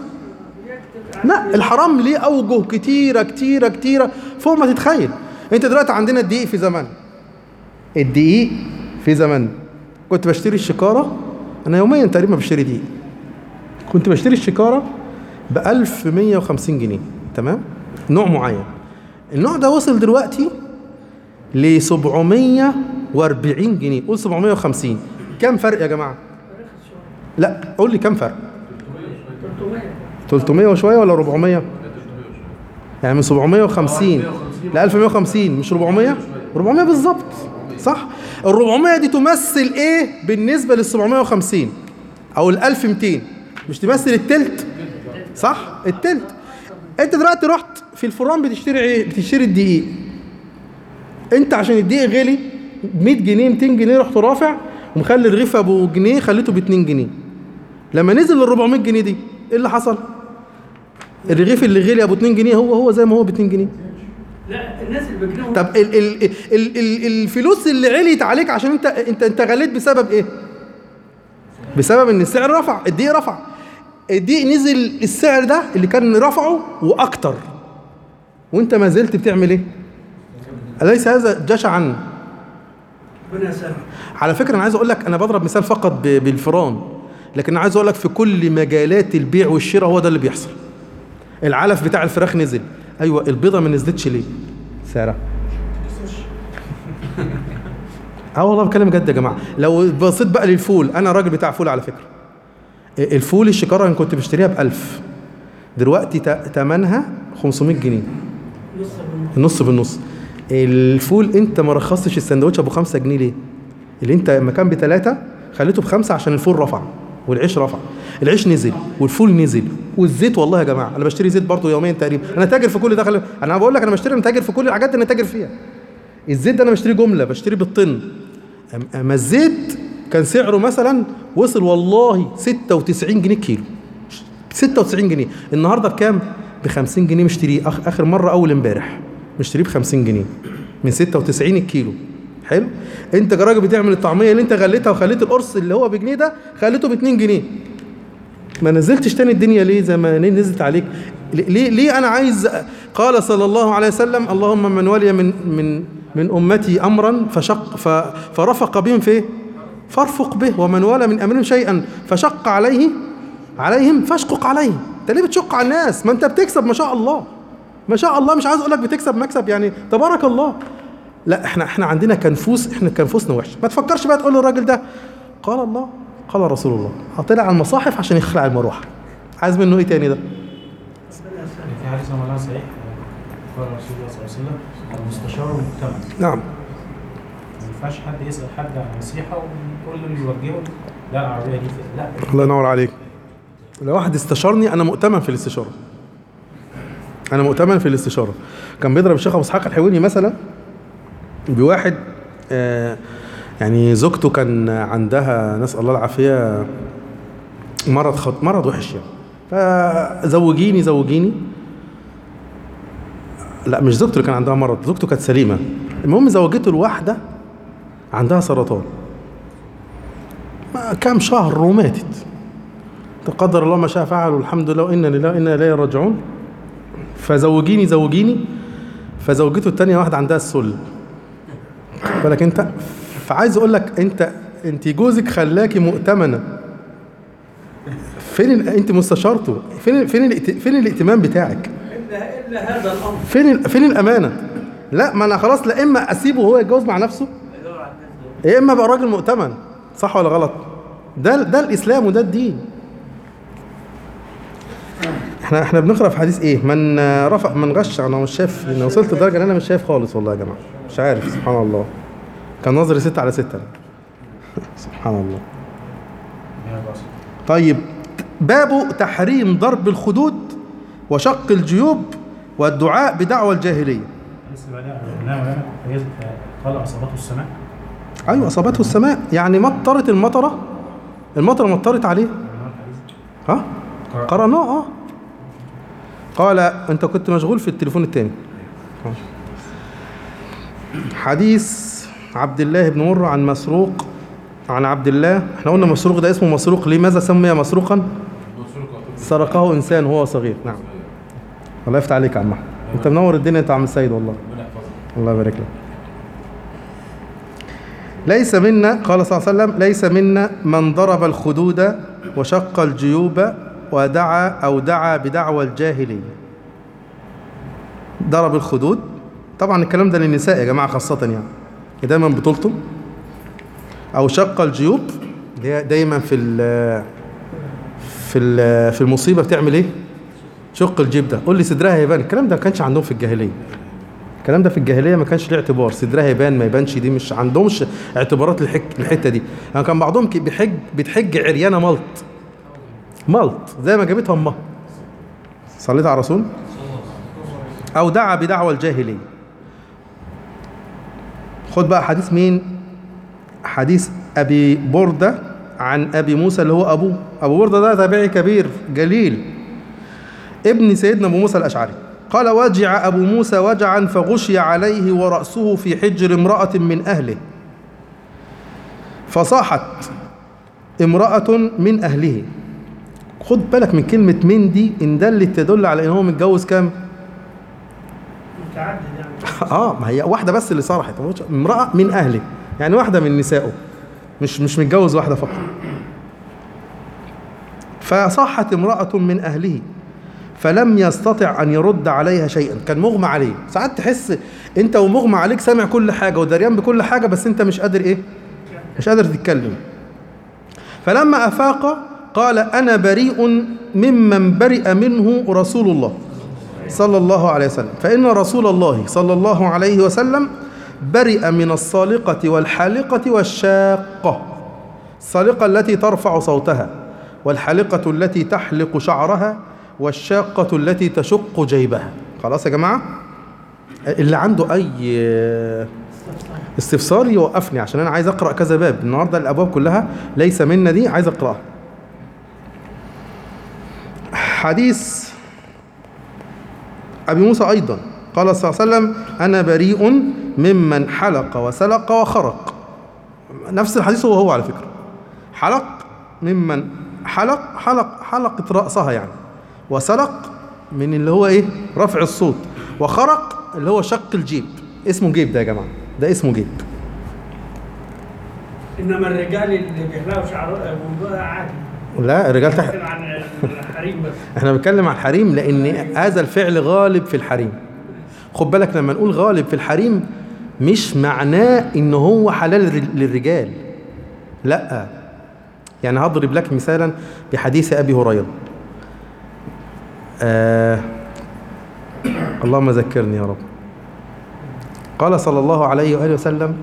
لا الحرام ليه اوجه كتيره كتيره كتيره فوق ما تتخيل انت دلوقتي عندنا الدقيق في زمان الدقيق في زمان كنت بشتري الشكاره انا يوميا تقريبا بشتري دقيق كنت بشتري الشكاره ب 1150 جنيه تمام نوع معين النوع ده وصل دلوقتي ل 740 جنيه قول 750 كم فرق يا جماعه لا قول لي كم فرق 300 300 وشويه ولا 400 يعني من 750 ل 1150 مش 400 400 بالظبط صح ال 400 دي تمثل ايه بالنسبه لل 750 او ال 1200 مش تمثل التلت صح التلت انت دلوقتي رحت في الفران بتشتري ايه بتشتري الدقيق انت عشان الدقيق غلي 100 جنيه 200 جنيه رحت رافع ومخلي الرغيف ابو جنيه خليته ب 2 جنيه لما نزل ال 400 جنيه دي ايه اللي حصل الرغيف اللي غلي ابو 2 جنيه هو هو زي ما هو ب 2 جنيه لا الناس اللي بيجنوا طب ال ال ال ال الفلوس اللي عليت عليك عشان انت انت انت غليت بسبب ايه بسبب ان السعر رفع الدقيق رفع الدقيق نزل السعر ده اللي كان رفعه واكتر وانت ما زلت بتعمل ايه اليس هذا جشعا ربنا يسامحك على فكره انا عايز اقول لك انا بضرب مثال فقط ب- بالفران لكن انا عايز اقول لك في كل مجالات البيع والشراء هو ده اللي بيحصل العلف بتاع الفراخ نزل ايوه البيضه ما نزلتش ليه سعرها اه والله بتكلم جد يا جماعه لو بصيت بقى للفول انا راجل بتاع فول على فكره الفول الشكاره انا كنت بشتريها ب 1000 دلوقتي ثمنها 500 جنيه نص بالنص النص بالنص الفول انت ما رخصتش السندوتش ابو 5 جنيه ليه؟ اللي انت لما كان بثلاثه خليته بخمسه عشان الفول رفع والعيش رفع العيش نزل والفول نزل والزيت والله يا جماعه انا بشتري زيت برضه يوميا تقريبا انا تاجر في كل ده خلي انا بقول لك انا بشتري انا تاجر في كل الحاجات اللي انا تاجر فيها الزيت ده انا بشتري جمله بشتري بالطن أم- اما الزيت كان سعره مثلا وصل والله 96 جنيه كيلو 96 جنيه النهارده بكام ب 50 جنيه مشتريه أخ... اخر مره اول امبارح مشتريه ب 50 جنيه من 96 الكيلو حلو انت كراجل بتعمل الطعميه اللي انت غليتها وخليت القرص اللي هو بجنيه ده خليته ب 2 جنيه ما نزلتش تاني الدنيا ليه زي ما نزلت عليك ليه ليه انا عايز قال صلى الله عليه وسلم اللهم من ولي من من من امتي امرا فشق ف فرفق بهم في إيه؟ فارفق به ومن ولى من امرهم شيئا فشق عليه عليهم فاشقق عليه انت ليه بتشق على الناس ما انت بتكسب ما شاء الله ما شاء الله مش عايز اقول لك بتكسب مكسب يعني تبارك الله لا احنا احنا عندنا كنفوس احنا كنفوسنا وحش ما تفكرش بقى تقول للراجل ده قال الله قال رسول الله طلع على المصاحف عشان يخلع المروحه عايز منه ايه تاني ده في حديث مولانا صحيح قال رسول الله صلى الله عليه وسلم المستشار مؤتمن نعم ما ينفعش حد يسال حد عن نصيحه ويقول له يوجهه لا العربيه دي في- لا الله ينور عليك لو واحد استشارني انا مؤتمن في الاستشاره انا مؤتمن في الاستشاره كان بيضرب الشيخ ابو اسحاق الحويني مثلا بواحد آه يعني زوجته كان عندها نسال الله العافيه مرض خط مرض وحش يعني فزوجيني زوجيني لا مش زوجته اللي كان عندها مرض زوجته كانت سليمه المهم زوجته الواحده عندها سرطان ما كام شهر وماتت قدر الله ما شاء فعل والحمد لله وإنا لله وإنا إليه راجعون فزوجيني زوجيني فزوجته التانية واحدة عندها السل خد بالك انت فعايز اقول لك انت انت جوزك خلاكي مؤتمنة فين ال- انت مستشارته فين فين الائت- فين الائتمان بتاعك الا الا هذا الامر فين ال- فين الامانه لا ما انا خلاص لا اما اسيبه وهو يتجوز مع نفسه يا اما ابقى راجل مؤتمن صح ولا غلط ده ده الاسلام وده الدين احنا احنا بنقرا في حديث ايه من رفع من غش انا مش شايف انا وصلت لدرجه ان انا مش شايف خالص والله يا جماعه مش عارف سبحان الله كان نظري ستة على ستة سبحان الله 164 طيب باب تحريم ضرب الخدود وشق الجيوب والدعاء بدعوى الجاهليه لسه بعدها قلنا ولا فيز- قال اصابته السماء ايوه اصابته السماء يعني مطرت المطره المطره مطرت عليه ها قرأناه اه قال انت كنت مشغول في التليفون التاني حديث عبد الله بن مر عن مسروق عن عبد الله احنا قلنا مسروق ده اسمه مسروق لماذا سمي مسروقا سرقه انسان وهو صغير نعم الله يفتح عليك يا عم احمد انت منور الدنيا انت يا عم السيد والله الله يبارك لك ليس منا قال صلى الله عليه وسلم ليس منا من ضرب الخدود وشق الجيوب ودعا أو دعا بدعوى الجاهلية ضرب الخدود طبعا الكلام ده للنساء يا جماعة خاصة يعني دايما بطولته أو شق الجيوب اللي هي دايما في ال في ال في المصيبة بتعمل إيه؟ شق الجيب ده قول لي صدرها يبان الكلام ده ما كانش عندهم في الجاهلية الكلام ده في الجاهليه ما كانش ليه اعتبار صدرها يبان ما يبانش دي مش عندهمش اعتبارات للحك الحته دي يعني كان بعضهم كي- بيحج بتحج عريانه ملط ملط زي ما جابتها امها صليت على الرسول او دعا بدعوى الجاهليه خد بقى حديث مين حديث ابي برده عن ابي موسى اللي هو ابوه ابو برده ده تابعي كبير جليل ابن سيدنا ابو موسى الاشعري قال وجع ابو موسى وجعا فغشي عليه وراسه في حجر امراه من اهله فصاحت امراه من اهله خد بالك من كلمه من دي ان دلت تدل على ان هو متجوز كام متعدد يعني اه ما هي واحده بس اللي صرحت امراه من اهله يعني واحده من نسائه مش مش متجوز واحده فقط فصاحت امراه من اهله فلم يستطع ان يرد عليها شيئا كان مغمى عليه ساعات تحس انت ومغمى عليك سامع كل حاجه ودريان بكل حاجه بس انت مش قادر ايه مش قادر تتكلم فلما افاق قال انا بريء ممن برئ منه رسول الله صلى الله عليه وسلم فإن رسول الله صلى الله عليه وسلم برئ من الصالقة والحالقة والشاقة الصالقة التي ترفع صوتها والحالقة التي تحلق شعرها والشاقة التي تشق جيبها خلاص يا جماعة اللي عنده أي استفسار يوقفني عشان أنا عايز أقرأ كذا باب النهاردة الأبواب كلها ليس منا دي عايز أقرأها حديث أبي موسى أيضا قال صلى الله عليه وسلم أنا بريء ممن حلق وسلق وخرق نفس الحديث هو هو على فكرة حلق ممن حلق حلق حلقت رأسها يعني وسلق من اللي هو إيه رفع الصوت وخرق اللي هو شق الجيب اسمه جيب ده يا جماعة ده اسمه جيب انما الرجال اللي بيحلقوا شعر وجوهها عادي لا الرجال تحت لكن عن الحريم بس احنا بنتكلم عن الحريم لان هذا الفعل غالب في الحريم خد بالك لما نقول غالب في الحريم مش معناه ان هو حلال لل- للرجال لا يعني هضرب لك مثالا بحديث ابي هريره آه اللهم ذكرني يا رب قال صلى الله عليه واله وسلم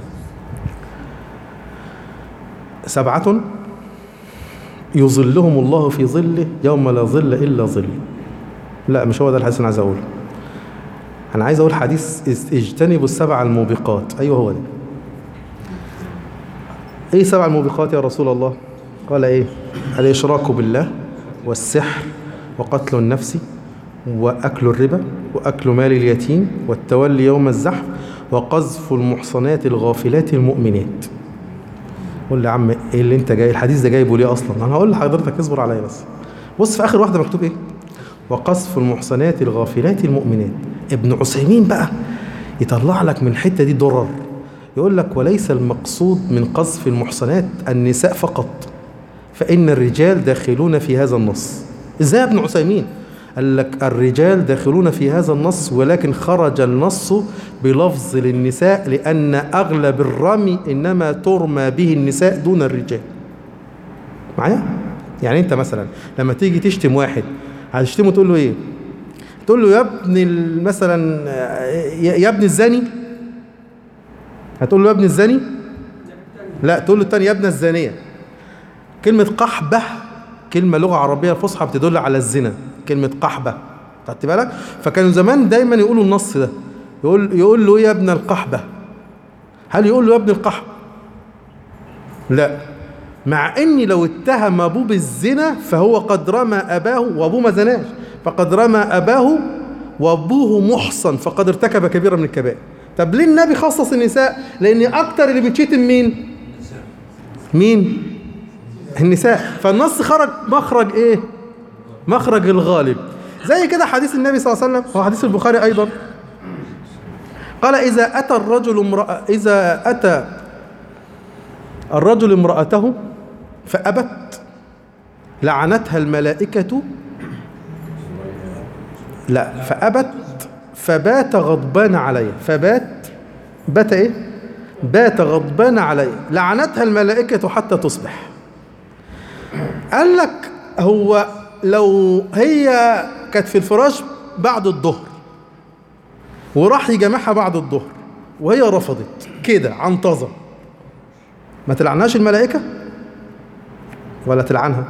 سبعه يظلهم الله في ظله يوم لا ظل الا ظل لا مش هو ده الحديث اللي انا عايز اقوله انا عايز اقول حديث اس- اجتنبوا السبع الموبقات ايوه هو ده ايه سبع الموبقات يا رسول الله قال ايه الاشراك بالله والسحر وقتل النفس واكل الربا واكل مال اليتيم والتولي يوم الزحف وقذف المحصنات الغافلات المؤمنات قول لي يا عم ايه اللي انت جاي الحديث ده جايبه ليه اصلا انا هقول لحضرتك اصبر عليا بس بص في اخر واحده مكتوب ايه وقذف المحصنات الغافلات المؤمنات ابن عثيمين بقى يطلع لك من الحتة دي درر يقول لك وليس المقصود من قذف المحصنات النساء فقط فإن الرجال داخلون في هذا النص ازاي يا ابن عثيمين قال لك الرجال داخلون في هذا النص ولكن خرج النص بلفظ للنساء لأن أغلب الرمي إنما ترمى به النساء دون الرجال معايا؟ يعني أنت مثلا لما تيجي تشتم واحد هتشتمه تقول له إيه؟ تقول له يا ابن ال- مثلا يا يا ابن الزاني هتقول له يا ابن الزاني لا تقول له التاني يا ابن الزانية كلمة قحبة كلمة لغة عربية فصحى بتدل على الزنا كلمة قحبة خدت بالك فكانوا زمان دايما يقولوا النص ده يقول يقول له يا ابن القحبة هل يقول له يا ابن القحبة لا مع اني لو اتهم ابوه بالزنا فهو قد رمى اباه وابوه ما زناش فقد رمى اباه وابوه محصن فقد ارتكب كبيره من الكبائر طب ليه النبي خصص النساء لان اكتر اللي بيتشتم مين مين النساء فالنص خرج مخرج ايه مخرج الغالب زي كده حديث النبي صلى الله عليه وسلم هو حديث البخاري ايضا قال اذا اتى الرجل امرأة اذا اتى الرجل امرأته فأبت لعنتها الملائكة لا فأبت فبات غضبان عليها فبات بات ايه بات غضبان عليها لعنتها الملائكة حتى تصبح قال لك هو لو هي كانت في الفراش بعد الظهر وراح يجامعها بعد الظهر وهي رفضت كده عنطزة ما تلعناش الملائكة ولا تلعنها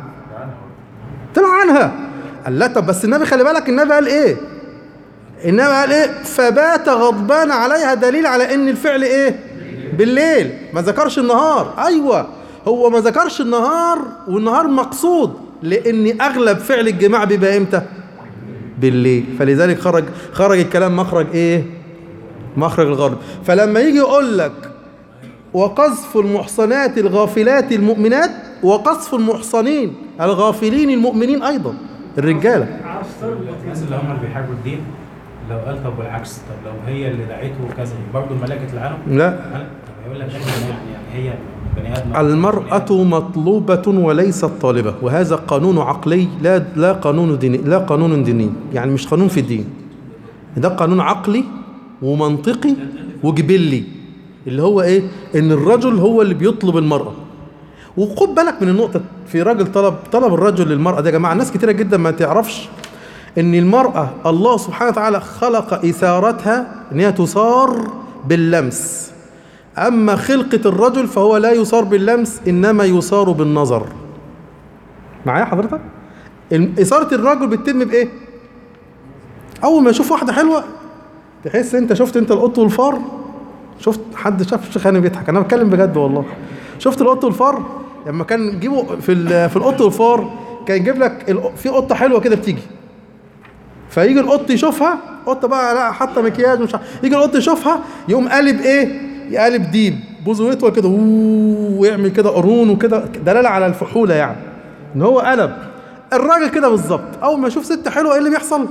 تلعنها قال لا طب بس النبي خلي بالك النبي قال ايه النبي قال ايه فبات غضبان عليها دليل على ان الفعل ايه بالليل ما ذكرش النهار ايوه هو ما ذكرش النهار والنهار مقصود لان اغلب فعل الجماع بيبقى امتى بالليل فلذلك خرج خرج الكلام مخرج ايه مخرج الغرب فلما يجي يقول لك وقذف المحصنات الغافلات المؤمنات وقذف المحصنين الغافلين المؤمنين ايضا الرجاله عاوز تربط الناس اللي هم اللي بيحاربوا الدين لو قال طب والعكس طب لو هي اللي دعته وكذا برضه الملائكه تلعنه لا هل- طب هيقول لك إحنا يعني يعني هي بني ادم المرأة مطلوبة وليست طالبة وهذا قانون عقلي لا لا قانون ديني لا قانون ديني يعني مش قانون في الدين ده قانون عقلي ومنطقي وجبلي اللي هو ايه ان الرجل هو اللي بيطلب المرأة وخد بالك من النقطة في راجل طلب طلب الرجل للمرأة ده يا جماعة ناس كتيرة جدا ما تعرفش ان المرأة الله سبحانه وتعالى خلق إثارتها ان هي تثار باللمس أما خلقة الرجل فهو لا يصار باللمس إنما يصار بالنظر معايا حضرتك؟ الم- إثارة الرجل بتتم بإيه؟ أول ما يشوف واحدة حلوة تحس أنت شفت أنت القط والفار شفت حد شاف الشيخ هاني بيضحك أنا بتكلم بجد والله شفت القط والفار لما كان يجيبوا في ال- في القط والفار كان يجيب لك ال- في قطة حلوة كده بتيجي فيجي القط يشوفها قطه بقى لا حاطه مكياج مش عارف. يجي القط يشوفها يقوم قالب ايه يقلب ديب بوزه يطول كده "ووو" ويعمل كده قرون وكده دلاله على الفحوله يعني ان هو قلب الراجل كده بالظبط اول ما يشوف ست حلوه ايه اللي بيحصل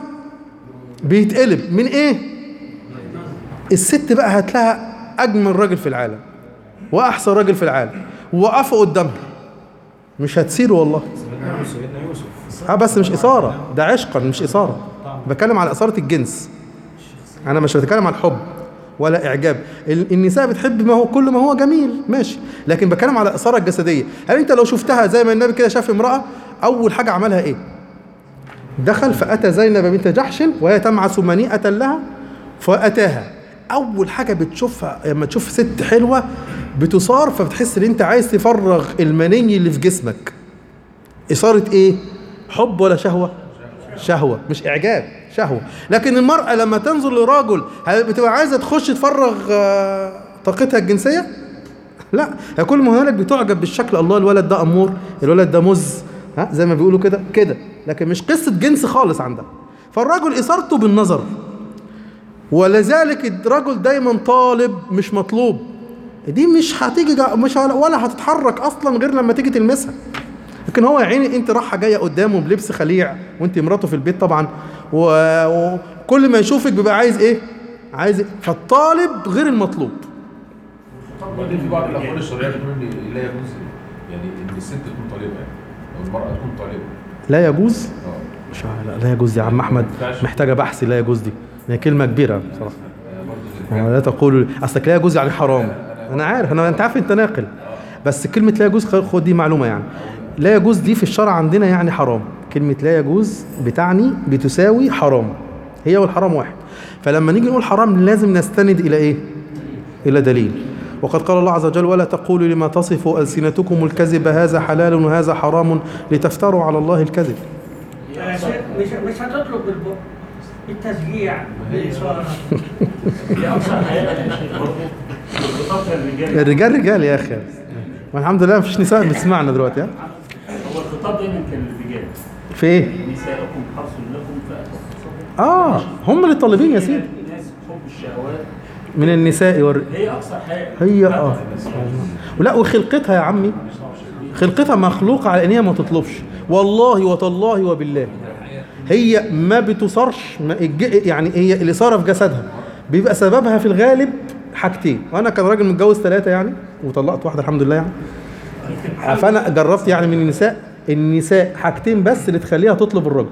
بيتقلب من ايه الست بقى هتلاقيها اجمل راجل في العالم واحسن راجل في العالم وقفوا قدامها مش هتسير والله سيدنا يوسف سيدنا يوسف اه بس مش إثارة ده عشقا مش إثارة بتكلم على إثارة الجنس أنا مش بتكلم على الحب ولا إعجاب ال- النساء بتحب ما هو كل ما هو جميل ماشي لكن بتكلم على الإثارة الجسدية هل أنت لو شفتها زي ما النبي كده شاف امرأة أول حاجة عملها إيه دخل فأتى زينب بنت جحش وهي تمعس منيئة لها فأتاها أول حاجة بتشوفها لما تشوف ست حلوة بتصار فبتحس إن أنت عايز تفرغ المني اللي في جسمك إثارة إيه؟ حب ولا شهوة؟ شهوة مش إعجاب شهوة لكن المرأة لما تنظر لراجل هل بتبقى عايزة تخش تفرغ آه، طاقتها الجنسية؟ لا هي كل ما هنالك بتعجب بالشكل الله الولد ده أمور الولد ده مز ها زي ما بيقولوا كده كده لكن مش قصة جنس خالص عندها فالرجل إثارته بالنظر ولذلك الرجل دايما طالب مش مطلوب دي مش هتيجي جا- مش ه- ولا هتتحرك اصلا غير لما تيجي تلمسها لكن هو يا عيني انت رايحه جايه قدامه بلبس خليع وانت مراته في البيت طبعا و- وكل ما يشوفك بيبقى عايز ايه عايز إيه؟ فالطالب غير المطلوب وبعدين في بعض الاقوال الشرعيه بتقول ان لا يجوز يعني ان الست تكون طالبه يعني او المراه تكون طالبه لا يجوز اه مش عارف- لا يجوز دي يا عم احمد محتاجه بحث لا يجوز دي هي كلمه كبيره بصراحه برضه لا تقولوا اصلك لا يجوز يعني حرام انا عارف انا انت عارف انت ناقل بس كلمه لا يجوز خ- خد دي معلومه يعني لا يجوز دي في الشرع عندنا يعني حرام كلمه لا يجوز بتعني بتساوي حرام هي والحرام واحد فلما نيجي نقول حرام لازم نستند الى ايه الى دليل وقد قال الله عز وجل ولا تقولوا لما تصف ألسنتكم الكذب هذا حلال وهذا حرام لتفتروا على الله الكذب يا شيخ مش مش هتطلب بالبق بالتشجيع بالاثاره دي اكثر حقيقه يا شيخ برضه الخطاب الرجال الرجال رجال يا اخي والحمد لله مفيش نساء بتسمعنا دلوقتي ها هو الخطاب دايما كان للرجال في ايه نساءكم حرث لكم فاتوا اه هم اللي طالبين يا سيدي الناس حب الشهوات من النساء والر... هي اكثر حاجه هي اه ولا وخلقتها يا عمي خلقتها مخلوقة على ان هي ما تطلبش والله وتالله وبالله هي ما بتصرش ما الج- يعني هي الإثارة في جسدها بيبقى سببها في الغالب حاجتين وانا كان راجل متجوز ثلاثة يعني وطلقت واحدة الحمد لله يعني فانا جربت يعني من النساء النساء حاجتين بس اللي تخليها تطلب الرجل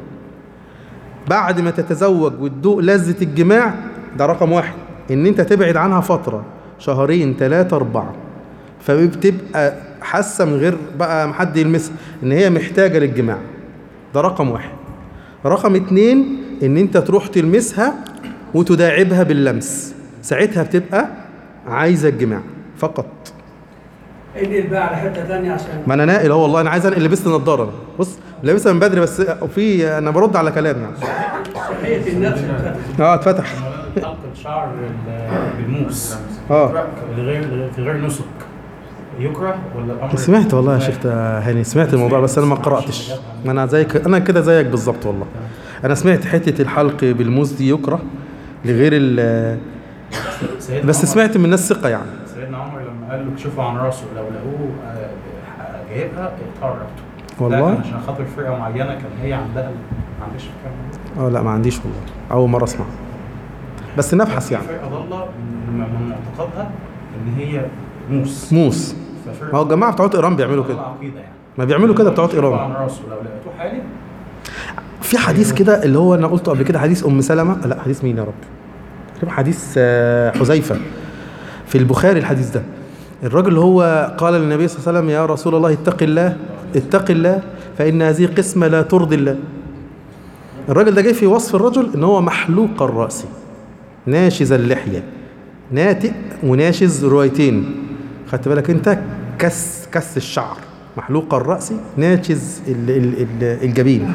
بعد ما تتزوج وتدوق لذة الجماع ده رقم واحد ان انت تبعد عنها فترة شهرين ثلاثة أربعة فبتبقى حاسة من غير بقى ما حد يلمسها ان هي محتاجة للجماع ده رقم واحد رقم اتنين ان انت تروح تلمسها وتداعبها باللمس ساعتها بتبقى عايزة الجماع فقط انقل بقى على حته ثانيه عشان ما انا ناقل اهو والله انا عايز انقل لبست نضاره أنا. بص لابسها من بدري بس في انا برد على كلام يعني صحيه النفس اتفتحت. اه اتفتح حلقه شعر ال- بالموس اه لغير في غير نسك يكره ولا الامر سمعت والله يا شيخ هاني سمعت الموضوع بس انا ما قراتش ما انا زيك انا كده زيك بالظبط والله انا سمعت حته الحلق بالموز دي يكره لغير ال سيدنا بس عمر- سمعت من ناس ثقه يعني سيدنا عمر لما قال له كشفوا عن راسه لو لقوه آه، جايبها اتقربت والله؟ لا كان عشان خاطر فرقه معينه كان هي عندها ال- ما عندهاش الكلام ده. اه لا ما عنديش والله اول مره اسمع بس نبحث يعني فرقه ضاله من من معتقدها ان هي موس موس ففرقة ما هو الجماعه بتوع ايران بيعملوا كده ضالة عقيده يعني ما بيعملوا كده بتوع كشفوا ايران عن راسه لو لقيتوه حالف في حديث كده اللي هو انا قلته قبل كده حديث ام سلمة لا حديث مين يا رب تقريبا حديث آه، حذيفة في البخاري الحديث ده الراجل اللي هو قال للنبي صلى الله عليه وسلم يا رسول الله اتق الله اتق الله فإن هذه قسمة لا ترضي الله الراجل ده جاي في وصف الرجل ان هو محلوق الرأس ناشز اللحية ناتئ وناشز روايتين خدت بالك انت كس كس الشعر محلوق الرأس ناشز ال- ال- ال- الجبين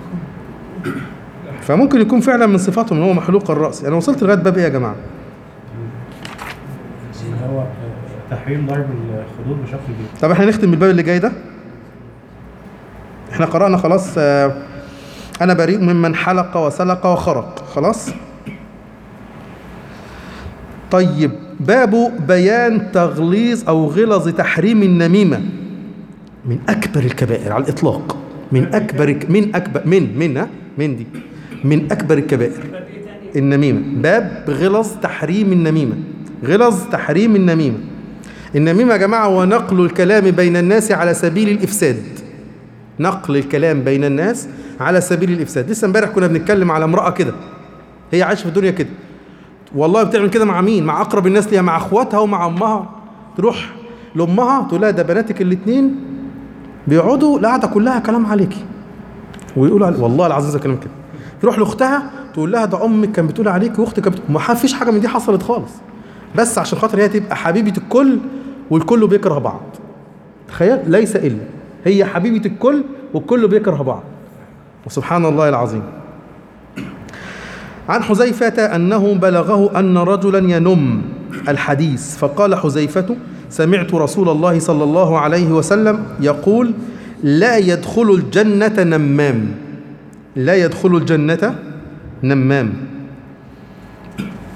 فممكن يكون فعلا من صفاته ان هو محلوق الراس انا وصلت لغايه باب ايه يا جماعه اللي هو تحريم ضرب الخدود بشكل كبير طب احنا نختم بالباب اللي جاي ده احنا قرانا خلاص آه، انا بريء ممن حلق وسلق وخرق خلاص طيب باب بيان تغليظ او غلظ تحريم النميمه من اكبر الكبائر على الاطلاق من اكبر من اكبر من من ها من دي من اكبر الكبائر باب ايه تاني؟ النميمة باب غلظ تحريم النميمة غلظ تحريم النميمة النميمة يا جماعة هو نقل الكلام بين الناس على سبيل الإفساد نقل الكلام بين الناس على سبيل الإفساد لسه امبارح كنا بنتكلم على امرأة كده هي عايشة في الدنيا كده والله بتعمل كده مع مين مع أقرب الناس ليها مع أخواتها ومع أمها تروح لأمها تقول لها ده بناتك الاتنين بيقعدوا القعدة كلها كلام عليكي ويقولوا علي والله العظيم زي كلام كده تروح لاختها تقول لها ده امك كانت بتقول عليك واختك كانت بت- ما فيش حاجه من دي حصلت خالص بس عشان خاطر هي تبقى حبيبه الكل والكل بيكره بعض تخيل ليس الا هي حبيبه الكل والكل بيكره بعض وسبحان الله العظيم عن حذيفة أنه بلغه أن رجلا ينم الحديث فقال حذيفة سمعت رسول الله صلى الله عليه وسلم يقول لا يدخل الجنة نمام لا يدخل الجنة نمام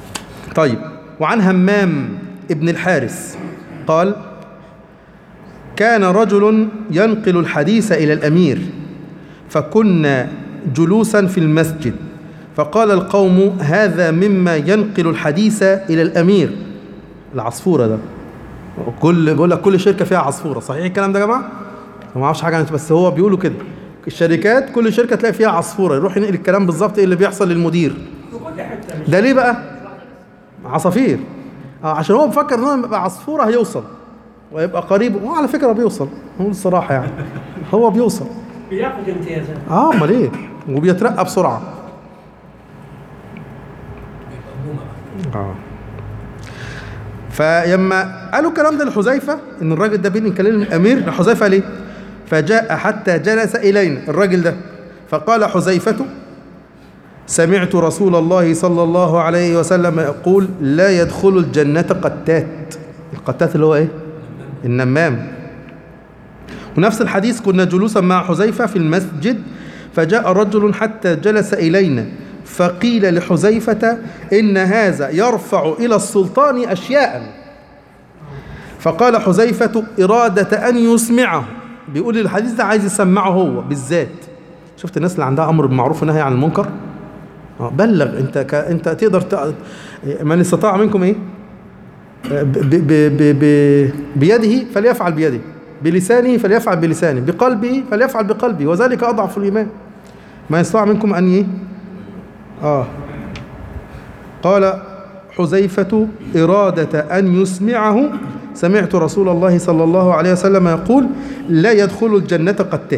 طيب وعن همام ابن الحارث قال كان رجل ينقل الحديث إلى الأمير فكنا جلوسا في المسجد فقال القوم هذا مما ينقل الحديث إلى الأمير العصفورة ده كل بقول لك كل شركة فيها عصفورة صحيح الكلام ده يا جماعة؟ ما اعرفش حاجة عنه، بس هو بيقولوا كده الشركات كل شركة تلاقي فيها عصفورة يروح ينقل الكلام بالظبط ايه اللي بيحصل للمدير في كل حته مش ده ليه بقى؟ عصافير اه عشان هو مفكر ان هو لما يبقى عصفوره هيوصل ويبقى قريب وعلى فكره بيوصل نقول الصراحه يعني هو بيوصل بياخد امتيازات اه امال ايه وبيترقى بسرعه اه فلما قالوا الكلام ده لحذيفه ان الراجل ده بين كلام الامير لحذيفه ليه؟ فجاء حتى جلس الينا الراجل ده فقال حذيفه سمعت رسول الله صلى الله عليه وسلم يقول لا يدخل الجنة قتات القتات اللي هو ايه النمام ونفس الحديث كنا جلوسا مع حذيفة في المسجد فجاء رجل حتى جلس إلينا فقيل لحذيفة إن هذا يرفع إلى السلطان أشياء فقال حذيفة إرادة أن يسمعه بيقول الحديث ده عايز يسمعه هو بالذات شفت الناس اللي عندها أمر بالمعروف ونهي عن المنكر آه، بلغ انت ك... انت تقدر ت... من استطاع منكم ايه ب... ب... ب... ب... بيده فليفعل بيده بلسانه فليفعل بلسانه بقلبه فليفعل بقلبه وذلك اضعف الايمان ما يستطاع منكم ان ايه اه قال حذيفة إرادة أن يسمعه سمعت رسول الله صلى الله عليه وسلم يقول لا يدخل الجنة قتات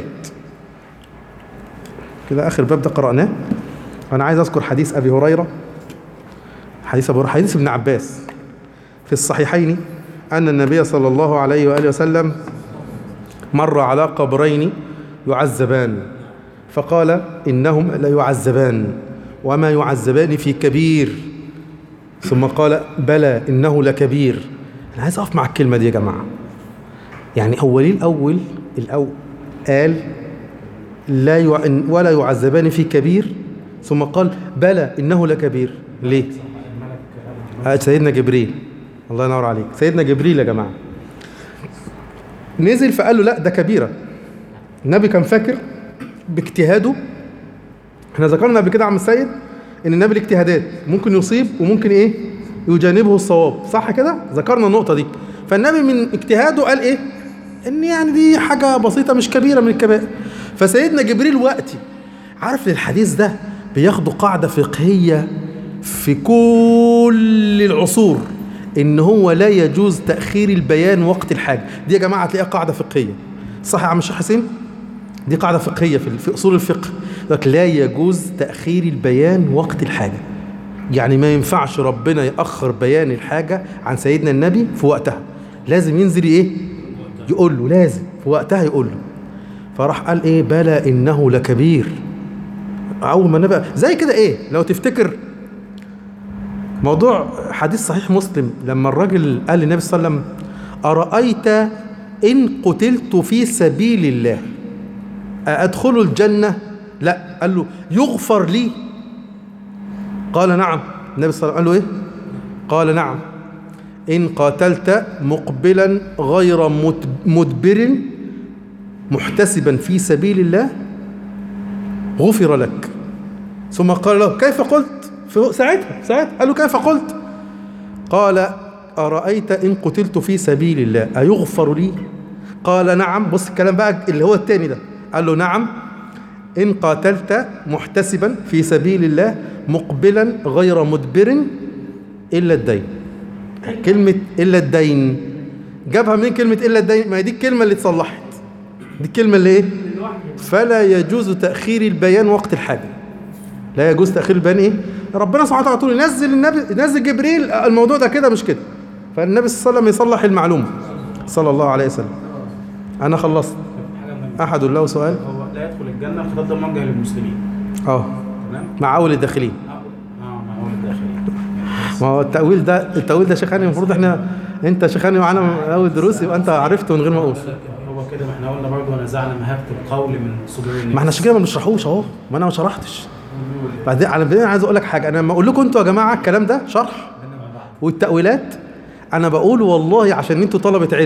كده آخر باب ده قرأناه أنا عايز أذكر حديث أبي هريرة حديث أبو هريرة حديث ابن عباس في الصحيحين أن النبي صلى الله عليه وآله وسلم مر على قبرين يعذبان فقال إنهم لا يعذبان وما يعذبان في كبير ثم قال بلى إنه لكبير أنا عايز أقف مع الكلمة دي يا جماعة يعني أولي الأول الأول قال لا يع... ولا يعذبان في كبير ثم قال بلى إنه لكبير ليه؟ آه، سيدنا جبريل الله ينور عليك سيدنا جبريل يا جماعة نزل فقال له لا ده كبيرة النبي كان فاكر باجتهاده احنا ذكرنا قبل كده يا عم السيد ان النبي له اجتهادات ممكن يصيب وممكن ايه يجانبه الصواب صح كده ذكرنا النقطة دي فالنبي من اجتهاده قال ايه ان يعني دي حاجة بسيطة مش كبيرة من الكبائر فسيدنا جبريل وقتي عارف الحديث ده بياخدوا قاعدة فقهية في كل العصور ان هو لا يجوز تأخير البيان وقت الحاجة دي يا جماعة هتلاقيها قاعدة فقهية صح يا عم الشيخ حسين دي قاعدة فقهية في في أصول الفقه لك لا يجوز تأخير البيان وقت الحاجة يعني ما ينفعش ربنا يأخر بيان الحاجة عن سيدنا النبي في وقتها لازم ينزل ايه يقول له لازم في وقتها يقول له فراح قال ايه بلى انه لكبير اول ما النبي زي كده ايه لو تفتكر موضوع حديث صحيح مسلم لما الراجل قال للنبي صلى الله عليه وسلم أرأيت إن قتلت في سبيل الله أدخل الجنة لا قال له يغفر لي قال نعم النبي صلى الله عليه وسلم قال له إيه قال نعم إن قاتلت مقبلا غير مت- مدبر محتسبا في سبيل الله غفر لك ثم قال له كيف قلت في ساعتها ساعتها قال له كيف قلت قال أرأيت إن قتلت في سبيل الله أيغفر لي قال نعم بص الكلام بقى اللي هو التاني ده قال له نعم إن قاتلت محتسبا في سبيل الله مقبلا غير مدبر إلا الدين كلمة إلا الدين جابها من كلمة إلا الدين ما هي دي الكلمة اللي اتصلحت دي الكلمة اللي إيه فلا يجوز تأخير البيان وقت الحاجة لا يجوز تأخير البيان إيه ربنا سبحانه وتعالى يقول ينزل النبي ينزل جبريل الموضوع ده كده مش كده فالنبي صلى الله عليه وسلم يصلح المعلومة صلى الله عليه وسلم أنا خلصت حاجه مهمه أحد له سؤال هو لا يدخل الجنه الخطاب ده موجه للمسلمين اه تمام مع أول الداخلين اه مع اول الداخلين ما هو التأويل ده التأويل ده شيخاني المفروض احنا انت شيخاني معانا من اول دروس يبقى انت عرفته من غير ما اقول هو كده ما احنا قلنا برضه ونزعنا مهابه القول من صدور الناس ما احنا عشان كده ما بنشرحوش اهو ما انا ما شرحتش بعدين على بعدين عايز اقول لك حاجه انا لما اقول لكم انتوا يا جماعه الكلام ده شرح والتأويلات انا بقول والله عشان انتوا طلبه علم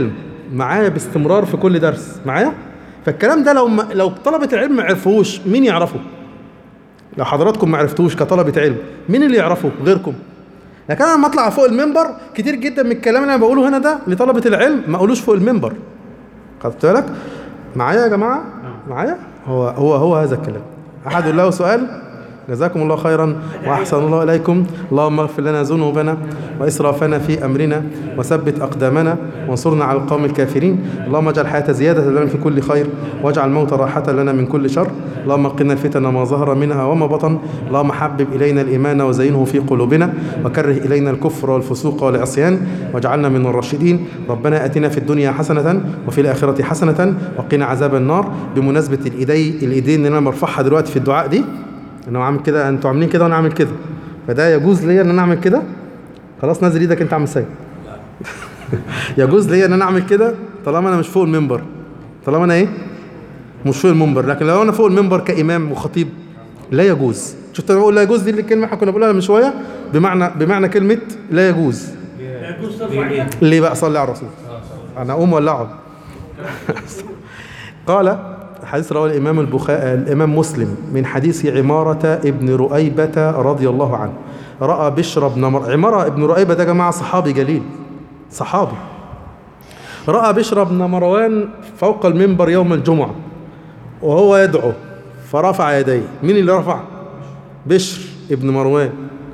معايا باستمرار في كل درس معايا فالكلام ده لو ما لو طلبة العلم ما عرفوش مين يعرفه لو حضراتكم ما عرفتوش كطلبة علم مين اللي يعرفه غيركم لكن انا لما اطلع فوق المنبر كتير جدا من الكلام اللي انا بقوله هنا ده لطلبة العلم ما اقولوش فوق المنبر خدت بالك معايا يا جماعة معايا هو هو هو هذا الكلام احد له سؤال جزاكم الله خيرا واحسن الله اليكم اللهم اغفر لنا ذنوبنا واسرافنا في امرنا وثبت اقدامنا وانصرنا على القوم الكافرين اللهم اجعل الحياه زياده لنا في كل خير واجعل الموت راحه لنا من كل شر اللهم قنا الفتن ما ظهر منها وما بطن اللهم حبب الينا الايمان وزينه في قلوبنا وكره الينا الكفر والفسوق والعصيان واجعلنا من الراشدين ربنا اتنا في الدنيا حسنه وفي الاخره حسنه وقنا عذاب النار بمناسبه الايدي الايدين اللي انا برفعها دلوقتي في الدعاء دي انا عامل كده انتوا عاملين كده وانا عامل كده فده يجوز ليا ان انا اعمل كده خلاص نازل ايدك انت عامل سيد يجوز ليا ان انا اعمل كده طالما انا مش فوق المنبر طالما انا ايه مش فوق المنبر لكن لو انا فوق المنبر كامام وخطيب لا يجوز شفت انا بقول لا يجوز دي اللي الكلمه احنا كنا بنقولها من شويه بمعنى بمعنى كلمه لا يجوز يجوز ترفع ايدك ليه بقى صلي على الرسول انا اقوم ولا اقعد قال حديث رواه الامام البخاري الامام مسلم من حديث عماره ابن رؤيبه رضي الله عنه راى بشر بن مر... عماره ابن رؤيبه ده يا جماعه صحابي جليل صحابي راى بشر بن مروان فوق المنبر يوم الجمعه وهو يدعو فرفع يديه مين اللي رفع بشر ابن مروان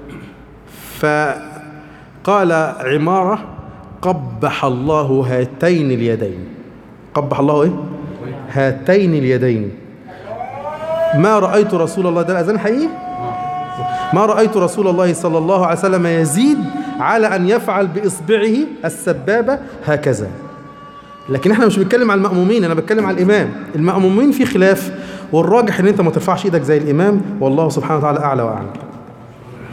فقال عماره قبح الله هاتين اليدين قبح الله ايه هاتين اليدين ما رأيت رسول الله ده الأذان حقيقي ما رأيت رسول الله صلى الله عليه وسلم يزيد على أن يفعل بإصبعه السبابة هكذا لكن احنا مش بنتكلم على المأمومين انا بتكلم على الإمام المأمومين في خلاف والراجح ان انت ما ترفعش ايدك زي الإمام والله سبحانه وتعالى أعلى وأعلم